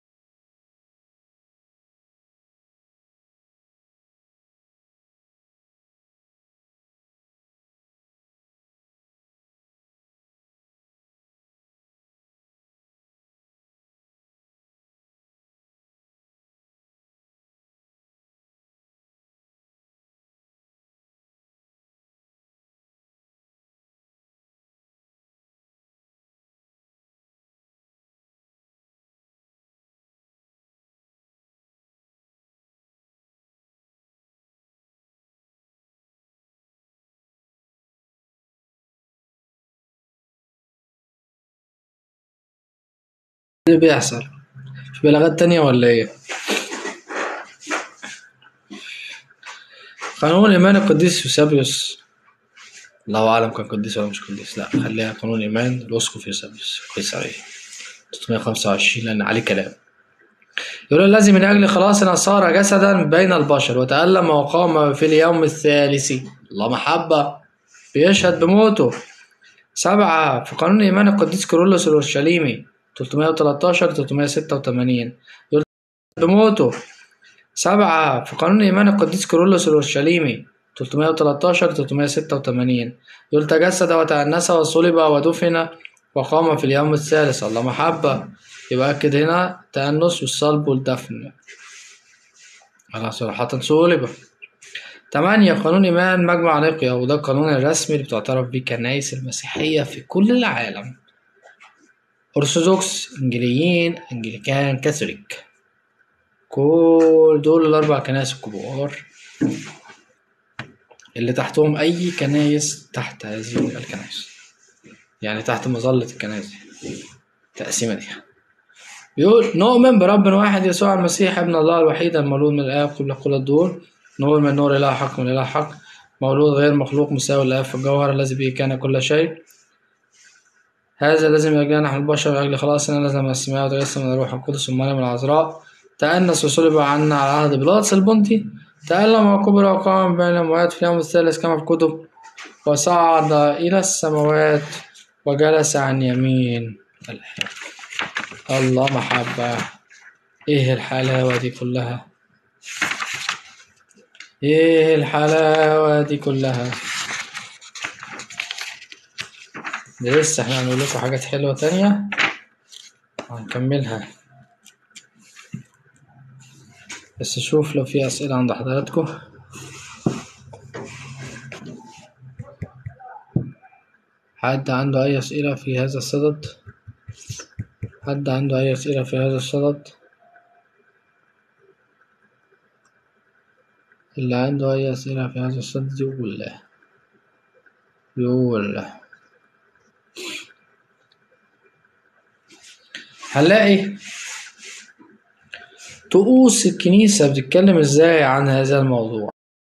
اللي بيحصل في بلاغات تانية ولا ايه قانون إيمان القديس يوسابيوس الله أعلم كان قديس ولا مش قديس لا خليها قانون إيمان الأسقف يوسابيوس قيصرية 325 لأن عليه كلام يقول الذي من أجل خلاصنا صار جسدا بين البشر وتألم وقام في اليوم الثالث الله محبة بيشهد بموته سبعة في قانون إيمان القديس كيرلس الأورشليمي 313 386 يقول بموته سبعة في قانون إيمان القديس كيرلس الأورشليمي 313 386 يقول تجسد وتأنس وصلب ودفن وقام في اليوم الثالث الله محبة يبقى أكد هنا تأنس والصلب والدفن على صراحة صلب تمانية قانون إيمان مجمع نقيا وده القانون الرسمي اللي بتعترف بيه الكنائس المسيحية في كل العالم أرثوذكس إنجليين أنجليكان كاثوليك كل دول الأربع كنائس الكبار اللي تحتهم أي كنايس تحت هذه الكنائس يعني تحت مظلة الكنائس دي التقسيمة دي بيقول نؤمن برب واحد يسوع المسيح ابن الله الوحيد المولود من الآب قبل كل الدور نور من نور إله حق من إله حق مولود غير مخلوق مساوي للآب في الجوهر الذي به كان كل شيء هذا لازم يرجعنا نحن البشر لأجل خلاصنا لازم من السماء وتجسم من الروح القدس ومريم العذراء تأنس وصلب عنا على عهد بيلاطس البنطي تألم وكبر وقام بين الأموات في اليوم الثالث كما في الكتب وصعد إلى السماوات وجلس عن يمين الآب الله محبة إيه الحلاوة دي كلها إيه الحلاوة دي كلها ده لسه احنا هنقول لكم حاجات حلوة تانية هنكملها بس شوف لو في أسئلة عند حضراتكم حد عنده أي أسئلة في هذا الصدد حد عنده أي أسئلة في هذا الصدد اللي عنده أي أسئلة في هذا الصدد يقول يقول هنلاقي طقوس الكنيسة بتتكلم ازاي عن هذا الموضوع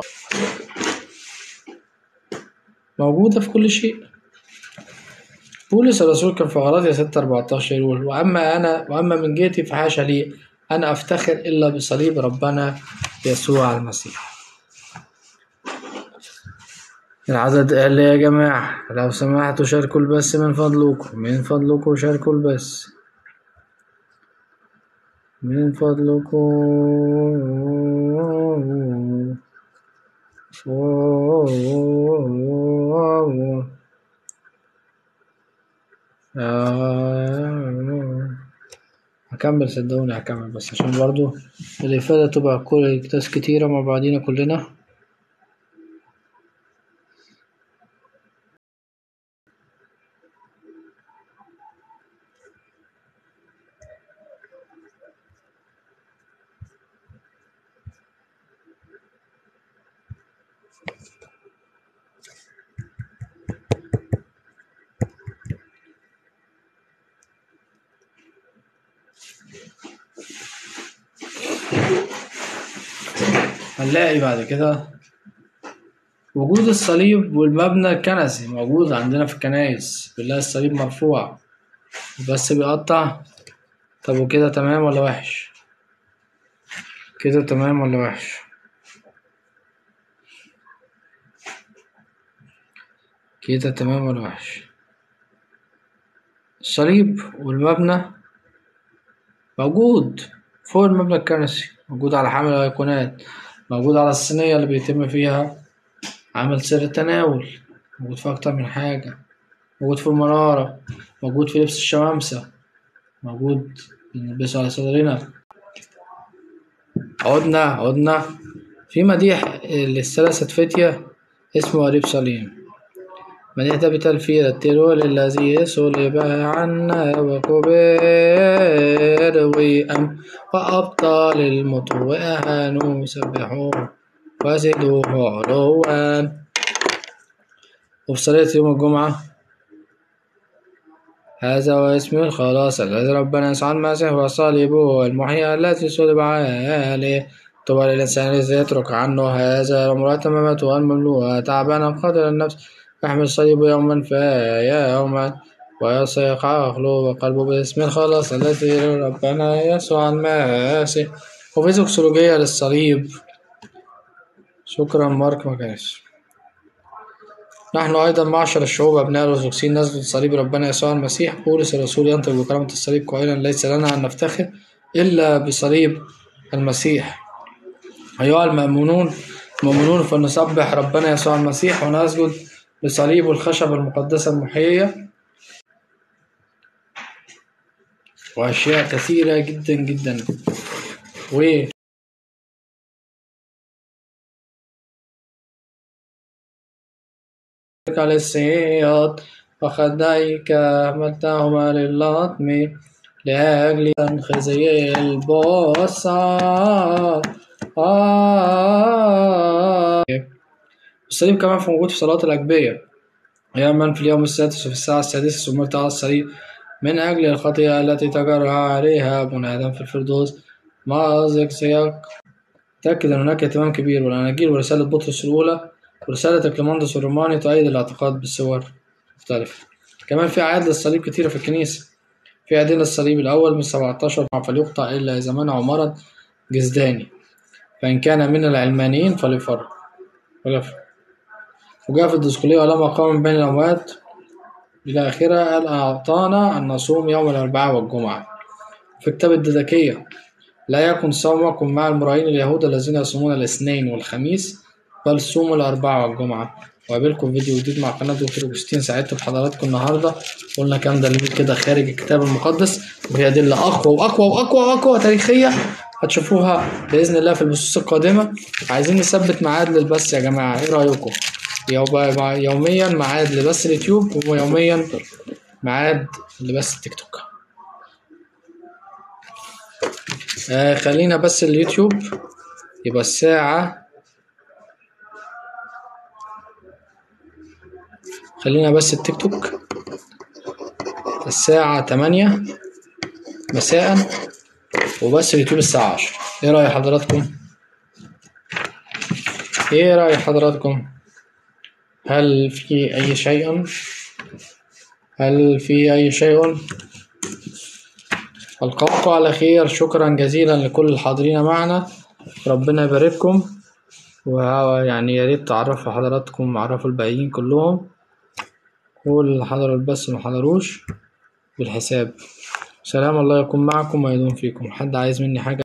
موجودة في كل شيء بولس الرسول كان في غلاطيا ستة أربعتاشر يقول وأما أنا وأما من جهتي فحاشا لي أنا أفتخر إلا بصليب ربنا يسوع المسيح العدد قال يا جماعة لو سمحتوا شاركوا البث من فضلكم من فضلكم شاركوا البث من فضلكم هكمل صدقوني هكمل بس عشان برضو الإفادة تبقى كل ناس كتيرة مع بعضينا كلنا هنلاقي بعد كده وجود الصليب والمبنى الكنسي موجود عندنا في الكنايس بنلاقي الصليب مرفوع بس بيقطع طب وكده تمام ولا وحش كده تمام ولا وحش كده تمام ولا وحش الصليب والمبنى موجود فوق المبنى الكنسي موجود على حامل الأيقونات موجود على الصينية اللي بيتم فيها عمل سر التناول موجود في أكتر من حاجة موجود في المنارة موجود في لبس الشمامسة موجود بنلبسه على صدرنا عدنا عدنا في مديح للثلاثة فتية اسمه قريب صليم مديح ده بتلفيد التيرول الذي صلب عنا وكبر وأم وأبطال المطوع أهانوا سبحوه وزدوه علوا وفي صلاة يوم الجمعة هذا هو اسم الخلاص الذي ربنا يسوع المسيح وصليبه المحيي الذي صلب عليه طوبى للإنسان الذي يترك عنه هذا وامرأة تمامته المملوءة تعبانا قاتل النفس يحمل الصليب يوما فيا يوما ويصيق عقله وقلبه باسم الخلاص الذي ربنا يسوع الماسح وفي زوكسولوجية للصليب شكرا مارك مكانش نحن أيضا معشر الشعوب أبناء الأرثوذكسيين نسجد صليب ربنا يسوع المسيح بولس الرسول ينطق بكرامة الصليب قائلا ليس لنا أن نفتخر إلا بصليب المسيح أيها المؤمنون المؤمنون فلنسبح ربنا يسوع المسيح ونسجد لصليب الخشب المقدسة المحيية وأشياء كثيرة جدا جدا و للصياد وخديك متاهما للطم لأجل خزي البصر آه. الصليب كمان في موجود في صلاة الأجبية يا من في اليوم السادس وفي الساعة السادسة سمرت على الصليب من أجل الخطيئة التي تجرى عليها ابن آدم في الفردوس مازق سياق تأكد أن هناك اهتمام كبير والأناجيل ورسالة بطرس الأولى ورسالة كليماندس الروماني تؤيد الاعتقاد بالصور مختلفة كمان في أعياد للصليب كتيرة في الكنيسة في عيدين للصليب الأول من 17 فليقطع إلا إذا منعه مرض جسداني فإن كان من العلمانيين فليفرق وليفرق وجاء في الدسقلية ولما قام من بين الأموات إلى آخره قال أعطانا أن نصوم يوم الأربعاء والجمعة في كتاب الددكية لا يكن صومكم مع المراهين اليهود الذين يصومون الاثنين والخميس بل صوموا الأربعاء والجمعة وقابلكم فيديو جديد مع قناة دكتور أوجستين سعدت بحضراتكم النهاردة قلنا كام دليل كده خارج الكتاب المقدس وهي أدلة أقوى وأقوى وأقوى وأقوى تاريخية هتشوفوها بإذن الله في البثوث القادمة عايزين نثبت ميعاد للبث يا جماعة إيه رأيكم؟ يوم- يوميا ميعاد لبث اليوتيوب ويوميا ميعاد لبث التيك توك آه خلينا بس اليوتيوب يبقى الساعة خلينا بس التيك توك الساعة تمانية مساء وبس اليوتيوب الساعة عشرة ايه رأي حضراتكم؟ ايه رأي حضراتكم؟ هل في أي شيء؟ هل في أي شيء؟ ألقاكم على خير شكرا جزيلا لكل الحاضرين معنا ربنا يبارككم ويعني يا ريت تعرفوا حضراتكم عرفوا الباقيين كلهم واللي حضروا البث ما حضروش بالحساب سلام الله يكون معكم ويدوم فيكم حد عايز مني حاجة